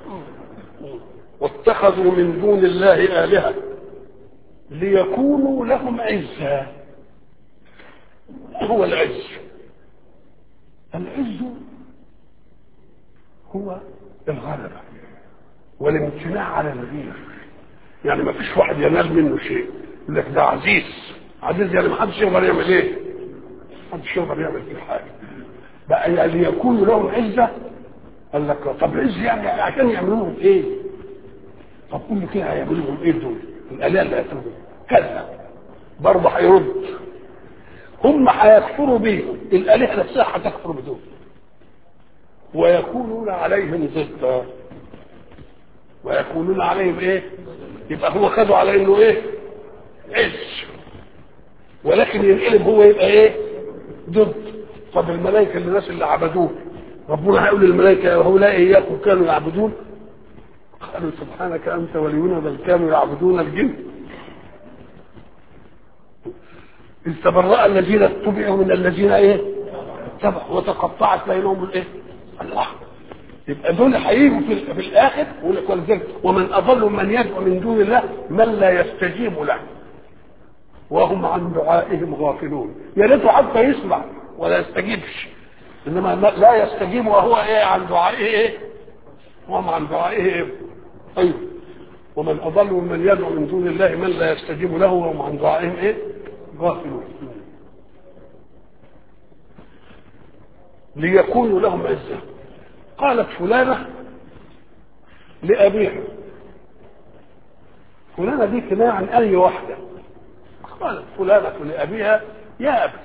واتخذوا من دون الله آلهة ليكونوا لهم عزا هو العز العز هو الغلبة والامتناع على الغير يعني ما فيش واحد ينال منه شيء يقول لك ده عزيز عزيز يعني ما حدش يقدر يعمل ايه؟ ما حدش يقدر يعمل فيه حاجه بقى يعني ليكونوا لهم عزه قال لك طب عز يعني عشان يعملوا لهم ايه؟ طب قول لي كده هيعملوا لهم ايه دول؟ الالهه اللي هتعمل كذا برضه هيرد هم هيكفروا بيهم الالهه نفسها هتكفر بدول ويكونون عليهم ضدا ويكونون عليهم ايه؟ يبقى هو خدوا على انه ايه؟ عز ولكن ينقلب هو يبقى ايه؟ ضد طب الملائكه اللي الناس اللي عبدوه ربنا هيقول للملائكه هؤلاء اياكم كانوا يعبدون قالوا سبحانك انت ولينا بل كانوا يعبدون الجن إذ تبرأ الذين اتبعوا من الذين ايه؟ تبعوا وتقطعت بينهم الايه؟ الله يبقى دول هيجوا في, في الاخر يقول لك ولذلك ومن اضل من يدعو من دون الله من لا يستجيب له وهم عن دعائهم غافلون يا ريته حتى يسمع ولا يستجيبش انما لا يستجيب وهو ايه عن دعائه ايه وهم عن دعائه ايه ايوه ومن اضل ممن يدعو من دون الله من لا يستجيب له وهم عن دعائهم ايه غافلون ليكونوا لهم عزه قالت فلانه لابيها فلانه دي كنايه عن اي واحده قالت فلانه لابيها يا ابت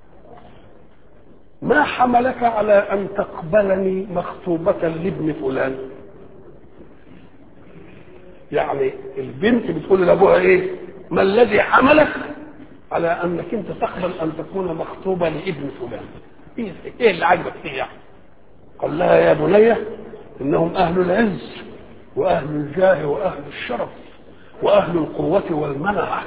ما حملك على ان تقبلني مخطوبه لابن فلان يعني البنت بتقول لابوها ايه ما الذي حملك على انك انت تقبل ان تكون مخطوبه لابن فلان ايه إيه اللي عجبك فيه يعني قال لها يا بني انهم اهل العز واهل الجاه واهل الشرف واهل القوه والمنعه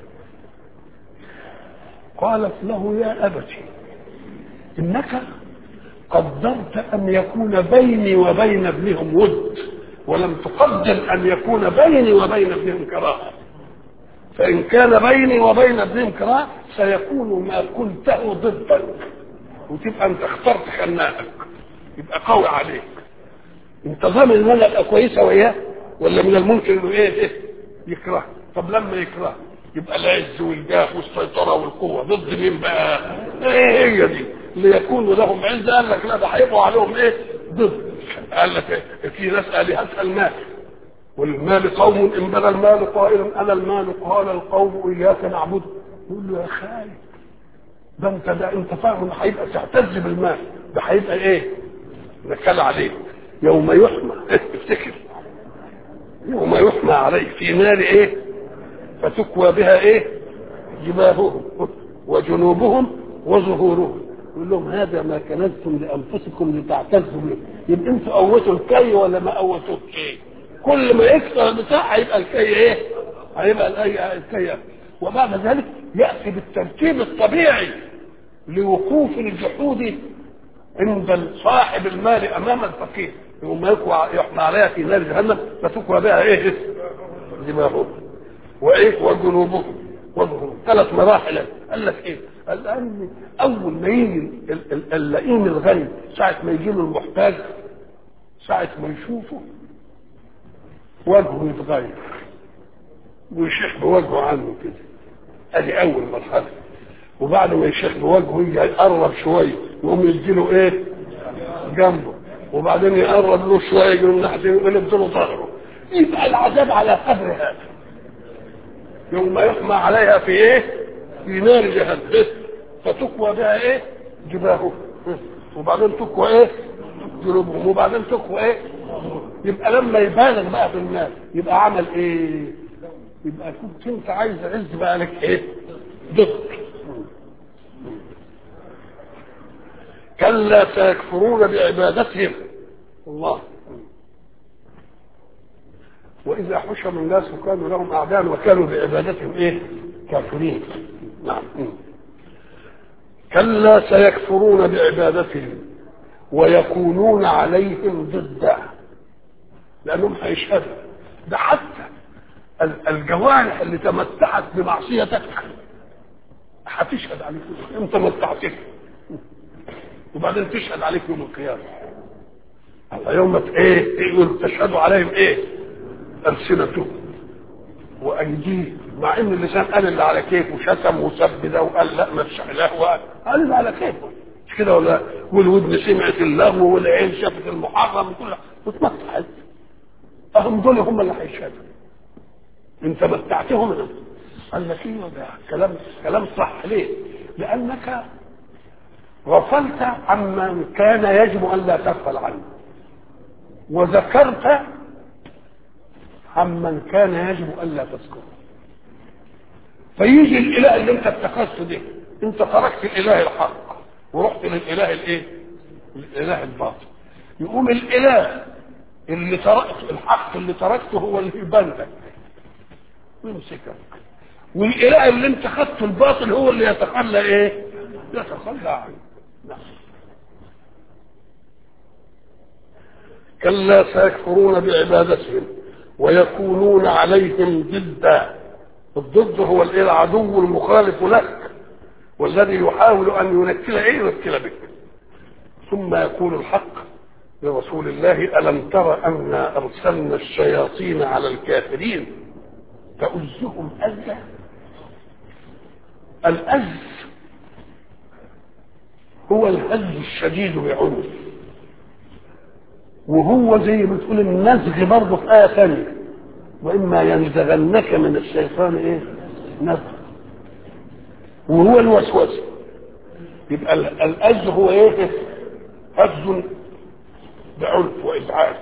قالت له يا ابتي انك قدرت ان يكون بيني وبين ابنهم ود ولم تقدر ان يكون بيني وبين ابنهم كراهه فان كان بيني وبين ابنهم كراهه سيكون ما قلته ضدك وتبقى انت اخترت خناقك يبقى قوي عليك انت ضامن ان انا ابقى كويسه وياه ولا من الممكن انه ايه ايه يكره طب لما يكره يبقى العز والجاه والسيطره والقوه ضد مين بقى؟ ايه هي دي؟ ليكونوا لهم عزه قال لك لا ده هيبقوا عليهم ايه؟ ضد قال لك إيه؟ في ناس الهتها المال والمال قوم ان بنى المال قائلا انا المال قال القوم اياك نعبد يقول له يا خالد ده انت ده انت فاهم انه هيبقى تعتز بالمال ده هيبقى ايه؟ نكال عليه يوم يحمى افتكر يوم يحمى عليه في نار ايه؟ فتكوى بها ايه؟ جباههم وجنوبهم وظهورهم يقول لهم هذا ما كنزتم لانفسكم لتعتزوا به يبقى انتوا قوتوا الكي ولا ما قوتوا الكي؟ كل ما يكثر البتاع هيبقى الكي ايه؟ هيبقى الأي- الكي وبعد ذلك ياتي بالترتيب الطبيعي لوقوف الجحود عند صاحب المال امام الفقير يوم يقوى يحمى عليها في نار جهنم فتكوى بها ايه؟ دماغهم وايه وجنوبهم وظهورهم ثلاث مراحل قال لك ايه؟ قال لان اول ما يجي ال- ال- اللئيم الغني ساعه ما يجي له المحتاج ساعه ما يشوفه وجهه يتغير ويشيخ بوجهه عنه كده ادي اول مرحله وبعد ما يشيخ بوجهه يجي يقرب شويه يقوم يديله ايه جنبه وبعدين يقرب له شويه يجي من ناحيه يقلب له ظهره يبقى العذاب على قدر هذا يوم يحمى عليها في ايه في نار جهنم فتكوى بها ايه جباههم وبعدين تكوى ايه جنوبهم وبعدين تكوى ايه يبقى لما يبالغ بقى في النار يبقى عمل ايه يبقى كنت انت عايز عز بقى لك ايه ضد كلا سيكفرون بعبادتهم الله واذا حشر الناس كانوا لهم اعداء وكانوا بعبادتهم ايه كافرين نعم كلا سيكفرون بعبادتهم ويكونون عليهم ضدا لانهم هيشهدوا ده حتى الجوارح اللي تمتعت بمعصيتك هتشهد عليك انت متعتك وبعدين تشهد عليك يوم القيامه يوم ايه يقول تشهدوا عليهم ايه السنتهم وايديهم مع ان اللسان قال اللي على كيفه وشتم وسب ده وقال لا ما تشعل قال اللي على كيفه مش كده ولا والودن سمعت اللغو والعين شافت المحرم وكل واتمتعت اهم دول هم اللي هيشهدوا انت متعتهم انت قال لك ايوه ده كلام كلام صح ليه؟ لانك غفلت عما كان يجب ان لا تغفل عنه وذكرت عمن كان يجب ان لا تذكره فيجي الاله اللي انت اتخذته ده انت تركت الاله الحق ورحت للاله الايه؟ الاله الباطل يقوم الاله اللي تركته الحق اللي تركته هو اللي يبان لك ويمسكك والاله اللي انت خدته الباطل هو اللي يتخلى ايه؟ يتخلى عنه نعم كلا سيكفرون بعبادتهم ويكونون عليهم ضدا الضد هو الايه العدو المخالف لك والذي يحاول ان ينكل ايه ينكل بك ثم يقول الحق لرسول الله الم تر انا ارسلنا الشياطين على الكافرين تؤزهم أزا الأز هو الهز الشديد بعنف وهو زي ما تقول النزغ برضه في آية ثانية وإما ينزغنك من الشيطان إيه؟ نزغ وهو الوسوسة يبقى الأز هو إيه؟ هز بعنف وإزعاج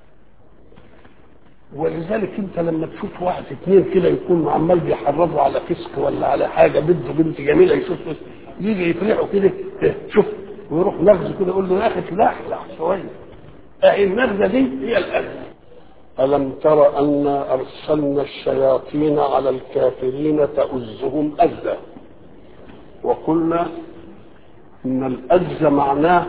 ولذلك انت لما تشوف واحد اثنين كده يكون عمال بيحرضوا على فسق ولا على حاجه بنت بنت جميله يشوف يجي يفرحوا كده شوف ويروح نغزه كده يقول له يا اخي تلحلح شويه اهي النغزه دي هي الاذى ألم تر أنا أرسلنا الشياطين على الكافرين تؤزهم أزا وقلنا إن الأز معناه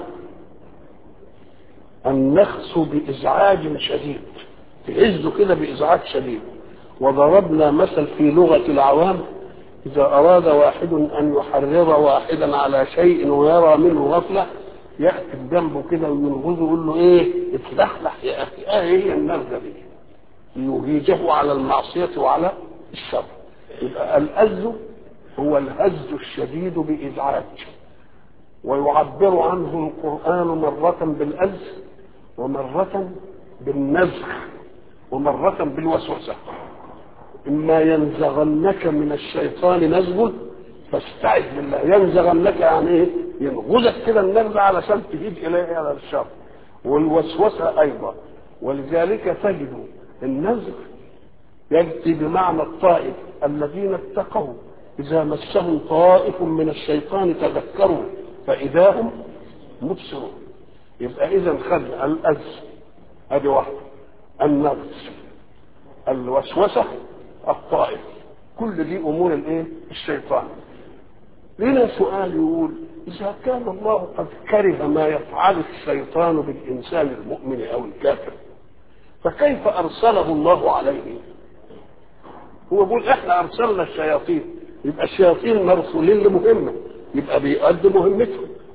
النخس بإزعاج شديد تعزه كده بإزعاج شديد وضربنا مثل في لغة العوام إذا أراد واحد أن يحرر واحدا على شيء ويرى منه غفلة يأتي جنبه كده وينغزه ويقول له إيه اتلحلح يا أخي آه هي النغزة دي يهيجه على المعصية وعلى الشر يبقى الأز هو الهز الشديد بإزعاج ويعبر عنه القرآن مرة بالأز ومرة بالنزغ ومرة بالوسوسة إما ينزغنك من الشيطان نزغ فاستعذ بالله ينزغنك يعني إيه؟ ينغزك كده النزغ علشان تهيد إليه على الشر والوسوسة أيضا ولذلك تجد النزغ يأتي بمعنى الطائف الذين اتقوا إذا مسهم طائف من الشيطان تذكروا فإذا هم مبصرون يبقى إذا خد الأز هذه واحدة النغز الوسوسة الطائف كل دي أمور الإيه؟ الشيطان لنا سؤال يقول إذا كان الله قد كره ما يفعل الشيطان بالإنسان المؤمن أو الكافر فكيف أرسله الله عليه هو بيقول إحنا أرسلنا الشياطين يبقى الشياطين مرسولين لمهمة يبقى بيؤدوا مهمتهم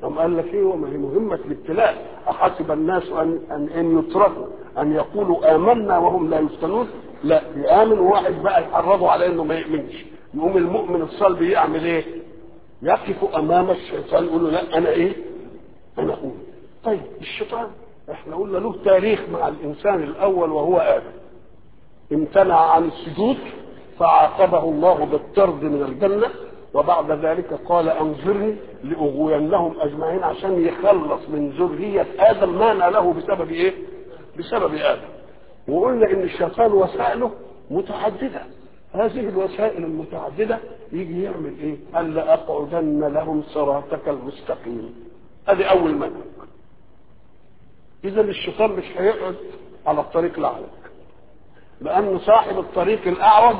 أم قال لك ايه وما هي مهمة الابتلاء أحسب الناس أن أن, أن يتركوا أن يقولوا آمنا وهم لا يفتنون لا يآمن واحد بقى يحرضوا على إنه ما يؤمنش يقوم المؤمن الصلب يعمل إيه؟ يقف أمام الشيطان يقول له لا أنا إيه؟ أنا أؤمن طيب الشيطان احنا قلنا له تاريخ مع الإنسان الأول وهو آدم امتنع عن السجود فعاقبه الله بالطرد من الجنة وبعد ذلك قال انظرني لاغوينهم اجمعين عشان يخلص من ذريه ادم ما ناله بسبب ايه؟ بسبب ادم. وقلنا ان الشيطان وسائله متعدده. هذه الوسائل المتعدده يجي يعمل ايه؟ قال لاقعدن لهم صراطك المستقيم. ادي اول منهج. اذا الشيطان مش هيقعد على الطريق الاعوج. لان صاحب الطريق الاعوج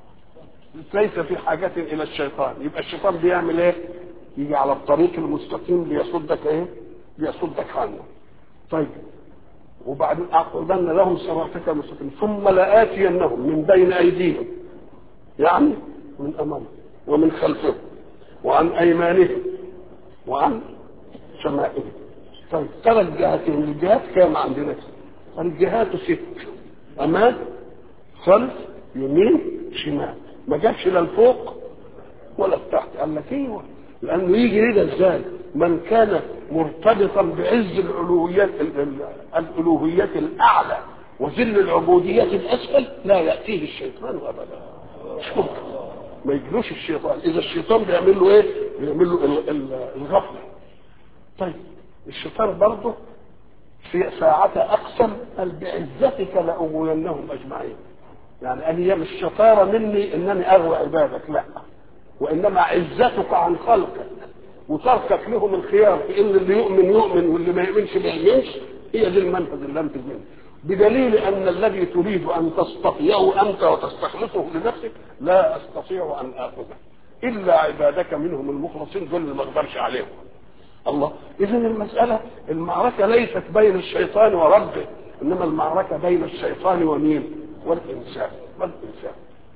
ليس في حاجة إلى الشيطان يبقى الشيطان بيعمل إيه؟ يجي على الطريق المستقيم ليصدك إيه؟ ليصدك عنه طيب وبعدين أقعدن لهم صراطك المستقيم ثم لآتينهم من بين أيديهم يعني من أمامهم ومن خلفهم وعن أيمانهم وعن شمائلهم طيب ثلاث جهات الجهات كام عندنا؟ الجهات ست أمام خلف يمين شمال ما جابش لا الفوق ولا التحت قال لك ايوه لانه يجي كده ازاي من كان مرتبطا بعز الالوهيات الالوهيات الاعلى وذل العبوديات الاسفل لا ياتيه الشيطان ابدا مش ممكن ما يجلوش الشيطان اذا الشيطان بيعمل له ايه بيعمل له الغفله طيب الشيطان برضه في ساعة أقسم قال بعزتك لأغوينهم أجمعين يعني قال هي مش شطارة مني انني اغوى عبادك لا وانما عزتك عن خلقك وتركك لهم الخيار في ان اللي يؤمن يؤمن واللي ما يؤمنش ما يؤمنش هي دي المنهج اللي انت منه بدليل ان الذي تريد ان تستطيعه انت وتستخلصه لنفسك لا استطيع ان اخذه الا عبادك منهم المخلصين دول اللي ما اقدرش عليهم الله اذا المساله المعركه ليست بين الشيطان وربه انما المعركه بين الشيطان ومين والانسان والانسان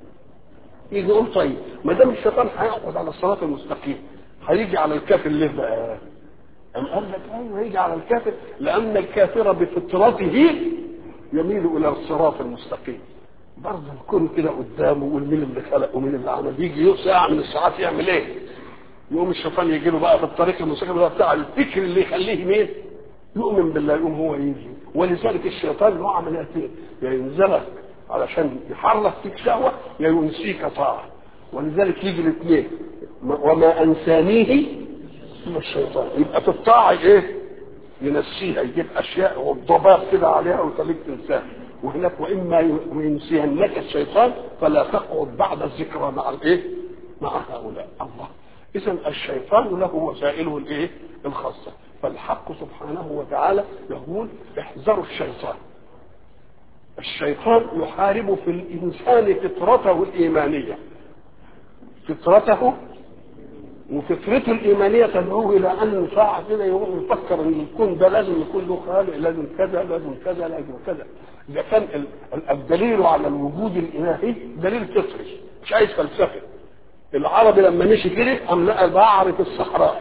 يجي يقول طيب ما دام الشيطان هيقعد على الصراط المستقيم هيجي على الكافر ليه بقى؟ أم قال لك ايوه هيجي على الكافر لان الكافر بفطرته يميل الى الصراط المستقيم برضه الكون كده قدامه ومين اللي خلق ومين اللي عمل يجي ساعه من الساعات يعمل ايه؟ يقوم الشيطان يجي له بقى في الطريق المستقيم اللي هو بتاع الفكر اللي يخليه مين؟ يؤمن بالله يقوم هو يجي ولذلك الشيطان له عمليتين يا ينزلك علشان يحرك فيك شهوه يا ينسيك طاعه ولذلك يجي الاثنين وما انسانيه من الشيطان يبقى في الطاعه ايه؟ ينسيها يجيب اشياء والضباب كده عليها ويخليك تنساها وهناك واما ينسينك الشيطان فلا تقعد بعد الذكرى مع الايه؟ مع هؤلاء الله اذا الشيطان له وسائله الايه؟ الخاصه فالحق سبحانه وتعالى يقول احذروا الشيطان الشيطان يحارب في الانسان فطرته الايمانيه فطرته وفطرته الايمانيه تدعوه الى ان ساعه كده يقوم يفكر ان الكون ده لازم يكون له خالق لازم كذا لازم كذا لازم كذا اذا كان الدليل على الوجود الالهي دليل فطري مش عايز فلسفه العربي لما مشي كده قام لقى بعر في الصحراء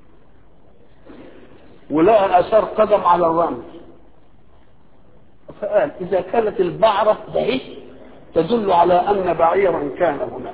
ولقى اثار قدم على الرمل فقال اذا كانت البعره بعيد تدل على ان بعيرا كان هنا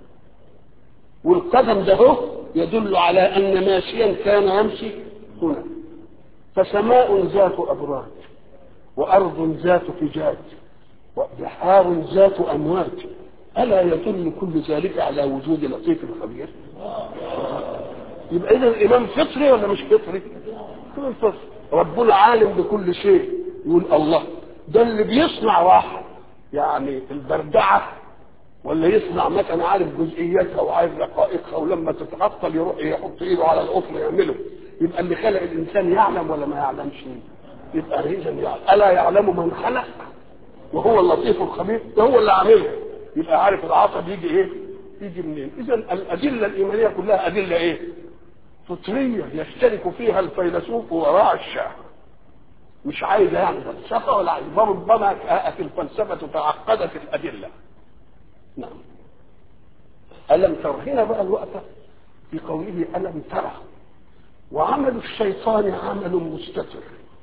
والقدم ده هو يدل على ان ماشيا كان يمشي هنا فسماء ذات ابراج وارض ذات فجاج وبحار ذات امواج الا يدل كل ذلك على وجود لطيف خبير يبقى اذا الامام فطري ولا مش فطري كل فطري ربنا عالم بكل شيء يقول الله ده اللي بيصنع واحد يعني البردعه ولا يصنع مثلا عارف جزئياتها وعارف رقائقها ولما تتعطل يروح يحط ايده على القطر يعمله يبقى اللي خلق الانسان يعلم ولا ما يعلمش يبقى اذا يعلم الا يعلم من خلق وهو اللطيف الخبير ده هو اللي عامله يبقى عارف العصب يجي ايه يجي منين اذا الادله الايمانيه كلها ادله ايه فطريه يشترك فيها الفيلسوف وراء الشاه مش عايز يعني فلسفه ولا عايز ربما في الفلسفه تعقدت الادله نعم ألم تر هنا بقى الوقت في قوله ألم ترى وعمل الشيطان عمل مستتر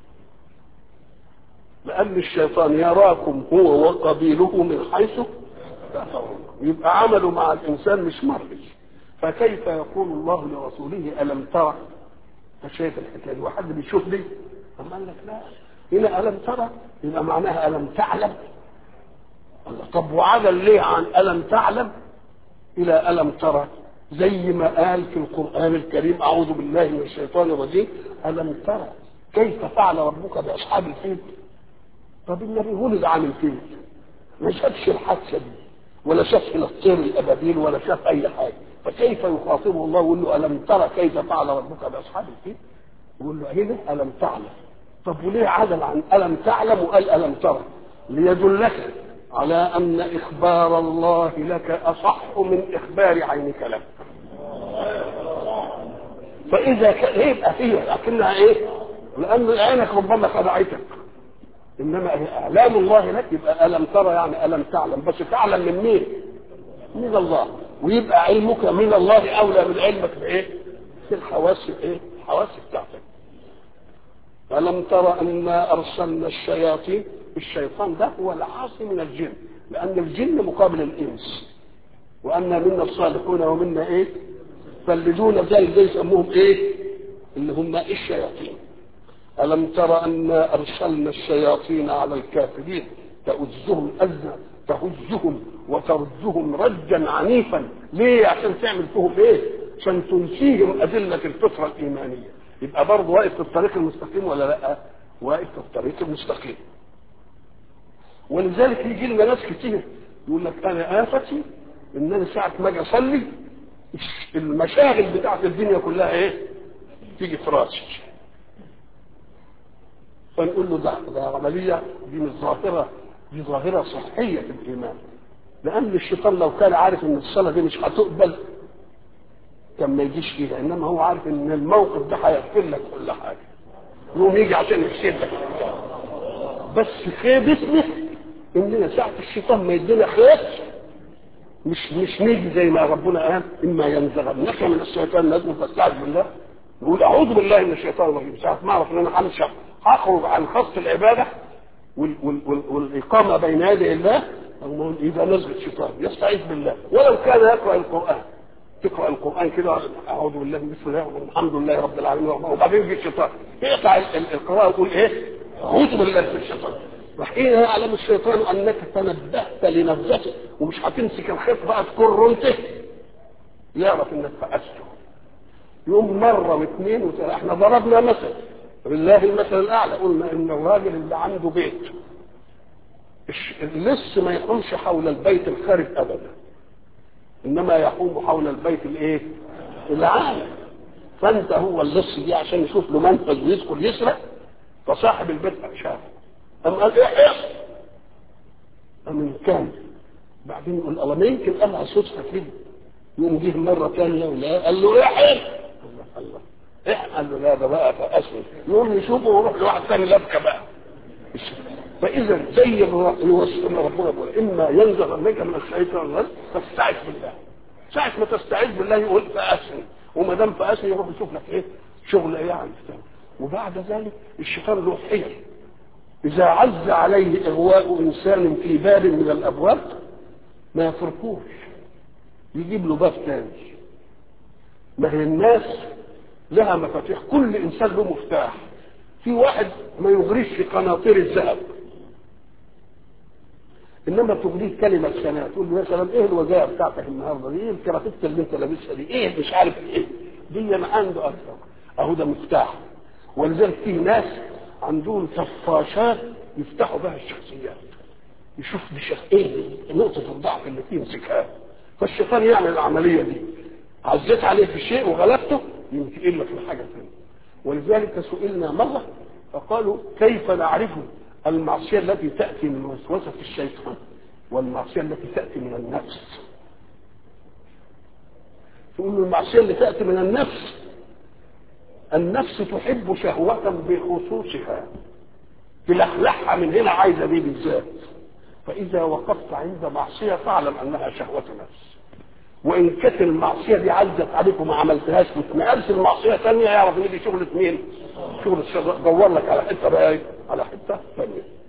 لأن الشيطان يراكم هو وقبيله من حيث لا ترون يبقى عمله مع الإنسان مش مرئي فكيف يقول الله لرسوله ألم ترى فشايف الحكاية دي وحد بيشوف دي أما قال لك لا هنا ألم ترى يبقى معناها ألم تعلم الله طب وعدل ليه عن ألم تعلم إلى ألم ترى زي ما قال في القرآن الكريم أعوذ بالله من الشيطان الرجيم ألم ترى كيف فعل ربك بأصحاب الفيل طب النبي ولد عن الفيل ما شافش الحادثة دي ولا شاف الطير الأبابيل ولا شاف أي حاجة فكيف يخاطبه الله ويقول له ألم ترى كيف فعل ربك بأصحاب الفيل يقول له هنا ألم تعلم طب وليه عدل عن ألم تعلم وقال ألم ترى ليدلك على أن إخبار الله لك أصح من إخبار عينك لك فإذا كان يبقى فيه لكنها إيه؟ لأن عينك ربما خدعتك إنما إعلام الله لك يبقى ألم ترى يعني ألم تعلم بس تعلم من مين؟ من الله ويبقى علمك من الله أولى من علمك بإيه؟ في الحواس إيه؟ الحواس بتاعتك ألم ترى أنا أرسلنا الشياطين الشيطان ده هو العاصي من الجن لأن الجن مقابل الإنس وأن منا الصالحون ومنا إيه فالذون ذلك ده يسموهم إيه اللي هم الشياطين ألم ترى أنا أرسلنا الشياطين على الكافرين تؤزهم أزا تهزهم وترجهم رجا عنيفا ليه عشان تعمل فيهم ايه عشان تنسيهم أدلة الفطرة الإيمانية يبقى برضه واقف في الطريق المستقيم ولا لا واقف في الطريق المستقيم ولذلك يجي لنا ناس كتير يقول لك انا افتي ان انا ساعه ما اجي اصلي المشاغل بتاعت الدنيا كلها ايه تيجي في راسي فنقول له ده ده عمليه دي مش ظاهره دي ظاهره صحيه في الايمان لان الشيطان لو كان عارف ان الصلاه دي مش هتقبل كان ما يجيش فيها انما هو عارف ان الموقف ده هيغفر لك كل حاجه يقوم يجي عشان يفسدك بس خيبتنا اننا ساعه الشيطان ما يدينا خير مش مش نيجي زي ما ربنا قال اما ينزغنك من الشيطان نزغ فاستعذ بالله نقول اعوذ بالله من الشيطان الرجيم ساعه ما اعرف ان انا همشي هخرج عن خط العباده وال وال وال والاقامه بين يدي الله اذا نزغ الشيطان يستعيذ بالله ولو كان يقرا القران تقرا القران كده اعوذ بالله بسم الله والحمد لله رب العالمين وبعدين يجي الشيطان يقطع القراءه ويقول ايه اعوذ بالله من الشيطان وحين يعلم الشيطان انك تنبهت لنفسك ومش هتمسك الخيط بقى تكر انت يعرف انك فأسته يوم مرة واثنين وثلاثة احنا ضربنا مثل بالله المثل الاعلى قلنا ان الراجل اللي عنده بيت اللص ما يقومش حول البيت الخارج ابدا انما يقوم حول البيت الايه العام فانت هو اللص دي عشان يشوف له منفذ ويدخل يسرق فصاحب البيت شافه أم قال ايه أم إن كان بعدين يقول الله ما يمكن قالها صدفة كده يقوم جه مرة ثانية ولا قال له احن الله الله احن قال له لا ده بقى فأسود يقوم يشوفه ويروح لواحد ثاني لبكة بقى فإذا زي الوصف اللي ربنا بيقول إما ينزغ منك من الشيطان الرجل فاستعذ بالله ساعة ما تستعيذ بالله يقول فأسني وما دام فأسني يروح يشوف لك إيه شغل إيه عن وبعد ذلك الشيطان له حيل إذا عز عليه إغواء إنسان في باب من الأبواب ما يفرقوش يجيب له باب تاني ما هي الناس لها مفاتيح كل إنسان له مفتاح في واحد ما يغريش في قناطير الذهب انما تغريه كلمه سنه تقول له يا سلام ايه الوجايه بتاعتك النهارده دي ايه الكرافتة اللي انت لابسها دي ايه مش عارف ايه دي ما عنده اكثر اهو ده مفتاح ولذلك في ناس عندهم طفاشات يفتحوا بها الشخصيات يشوف دي شخ... ايه نقطة الضعف اللي فيه يمسكها فالشيطان يعمل العملية دي عزيت عليه في شيء وغلبته ينتقل لك لحاجة ثانية ولذلك سئلنا مرة فقالوا كيف نعرف المعصية التي تأتي من وسوسة الشيطان والمعصية التي تأتي من النفس تقول المعصية اللي تأتي من النفس النفس تحب شهوة بخصوصها تلحلحها من هنا عايزة دي بالذات فإذا وقفت عند معصية فاعلم أنها شهوة نفس وان كانت المعصيه دي عدت عليك وما عملتهاش واتنقلت المعصيه ثانيه يعرف ان دي شغله مين؟ شغله الشيطان دور لك على حته بقى ايه؟ على حته ثانيه